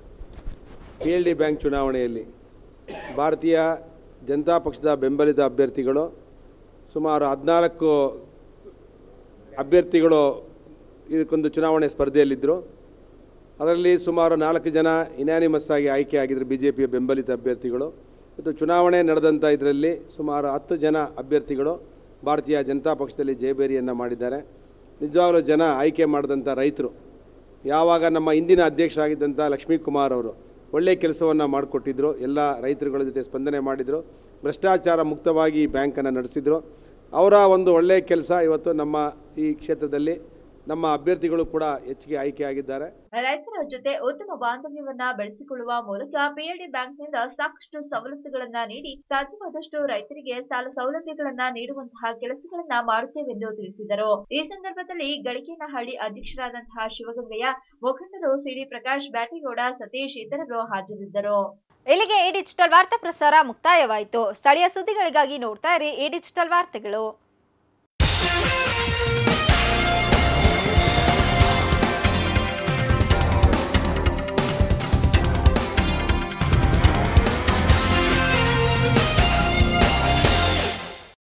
ಪಿ ಎಲ್ ಡಿ ಬ್ಯಾಂಕ್ ಚುನಾವಣೆಯಲ್ಲಿ ಭಾರತೀಯ ಜನತಾ ಪಕ್ಷದ ಬೆಂಬಲಿತ ಅಭ್ಯರ್ಥಿಗಳು ಸುಮಾರು ಹದಿನಾಲ್ಕು ಅಭ್ಯರ್ಥಿಗಳು ಇದಕ್ಕೊಂದು ಚುನಾವಣೆ ಸ್ಪರ್ಧೆಯಲ್ಲಿದ್ದರು ಅದರಲ್ಲಿ ಸುಮಾರು ನಾಲ್ಕು ಜನ ಇನ್ಯಾನಿಮಸ್ ಆಗಿ ಆಯ್ಕೆಯಾಗಿದ್ದರು ಬಿ ಜೆ ಪಿಯ ಬೆಂಬಲಿತ ಅಭ್ಯರ್ಥಿಗಳು ಮತ್ತು ಚುನಾವಣೆ ನಡೆದಂಥ ಇದರಲ್ಲಿ ಸುಮಾರು ಹತ್ತು ಜನ ಅಭ್ಯರ್ಥಿಗಳು ಭಾರತೀಯ ಜನತಾ ಪಕ್ಷದಲ್ಲಿ ಜಯಬೇರಿಯನ್ನು ಮಾಡಿದ್ದಾರೆ ನಿಜವಾಗಲೂ ಜನ ಆಯ್ಕೆ ಮಾಡಿದಂಥ ರೈತರು ಯಾವಾಗ ನಮ್ಮ ಇಂದಿನ ಅಧ್ಯಕ್ಷರಾಗಿದ್ದಂಥ ಲಕ್ಷ್ಮೀಕುಮಾರ್ ಅವರು ಒಳ್ಳೆಯ ಕೆಲಸವನ್ನು ಮಾಡಿಕೊಟ್ಟಿದ್ದರು ಎಲ್ಲ ರೈತರುಗಳ ಜೊತೆ ಸ್ಪಂದನೆ ಮಾಡಿದರು ಭ್ರಷ್ಟಾಚಾರ ಮುಕ್ತವಾಗಿ ಈ ಬ್ಯಾಂಕನ್ನು ನಡೆಸಿದರು ಅವರ ಒಂದು ಒಳ್ಳೆಯ ಕೆಲಸ ಇವತ್ತು ನಮ್ಮ ಈ ಕ್ಷೇತ್ರದಲ್ಲಿ ನಮ್ಮ ಅಭ್ಯರ್ಥಿಗಳು ಕೂಡ ಹೆಚ್ಚಿಗೆ ಆಯ್ಕೆಯಾಗಿದ್ದಾರೆ
ರೈತರ ಜೊತೆ ಉತ್ತಮ ಬಾಂಧವ್ಯವನ್ನ ಬೆಳೆಸಿಕೊಳ್ಳುವ ಮೂಲಕ ಪಿಎಲ್ಡಿ ಬ್ಯಾಂಕ್ನಿಂದ ಸಾಕಷ್ಟು ಸವಲತ್ತುಗಳನ್ನ ನೀಡಿ ಸಾಧ್ಯವಾದಷ್ಟು ರೈತರಿಗೆ ಸಾಲ ಸೌಲಭ್ಯಗಳನ್ನ ನೀಡುವಂತಹ ಕೆಲಸಗಳನ್ನ ಮಾಡುತ್ತೇವೆಂದು ತಿಳಿಸಿದರು ಈ ಸಂದರ್ಭದಲ್ಲಿ ಗಳಿಕೇನಹಳ್ಳಿ ಅಧ್ಯಕ್ಷರಾದಂತಹ ಶಿವಗಂಗಯ್ಯ ಮುಖಂಡರು ಸಿಡಿ ಪ್ರಕಾಶ್ ಬ್ಯಾಟೇಗೌಡ ಸತೀಶ್ ಇತರರು ಹಾಜರಿದ್ದರು
ಇಲ್ಲಿಗೆ ಈ ಡಿಜಿಟಲ್ ವಾರ್ತಾ ಪ್ರಸಾರ ಮುಕ್ತಾಯವಾಯಿತು ಸ್ಥಳೀಯ ಸುದ್ದಿಗಳಿಗಾಗಿ ನೋಡ್ತಾ ಇರಿ ಈ ಡಿಜಿಟಲ್ ವಾರ್ತೆಗಳು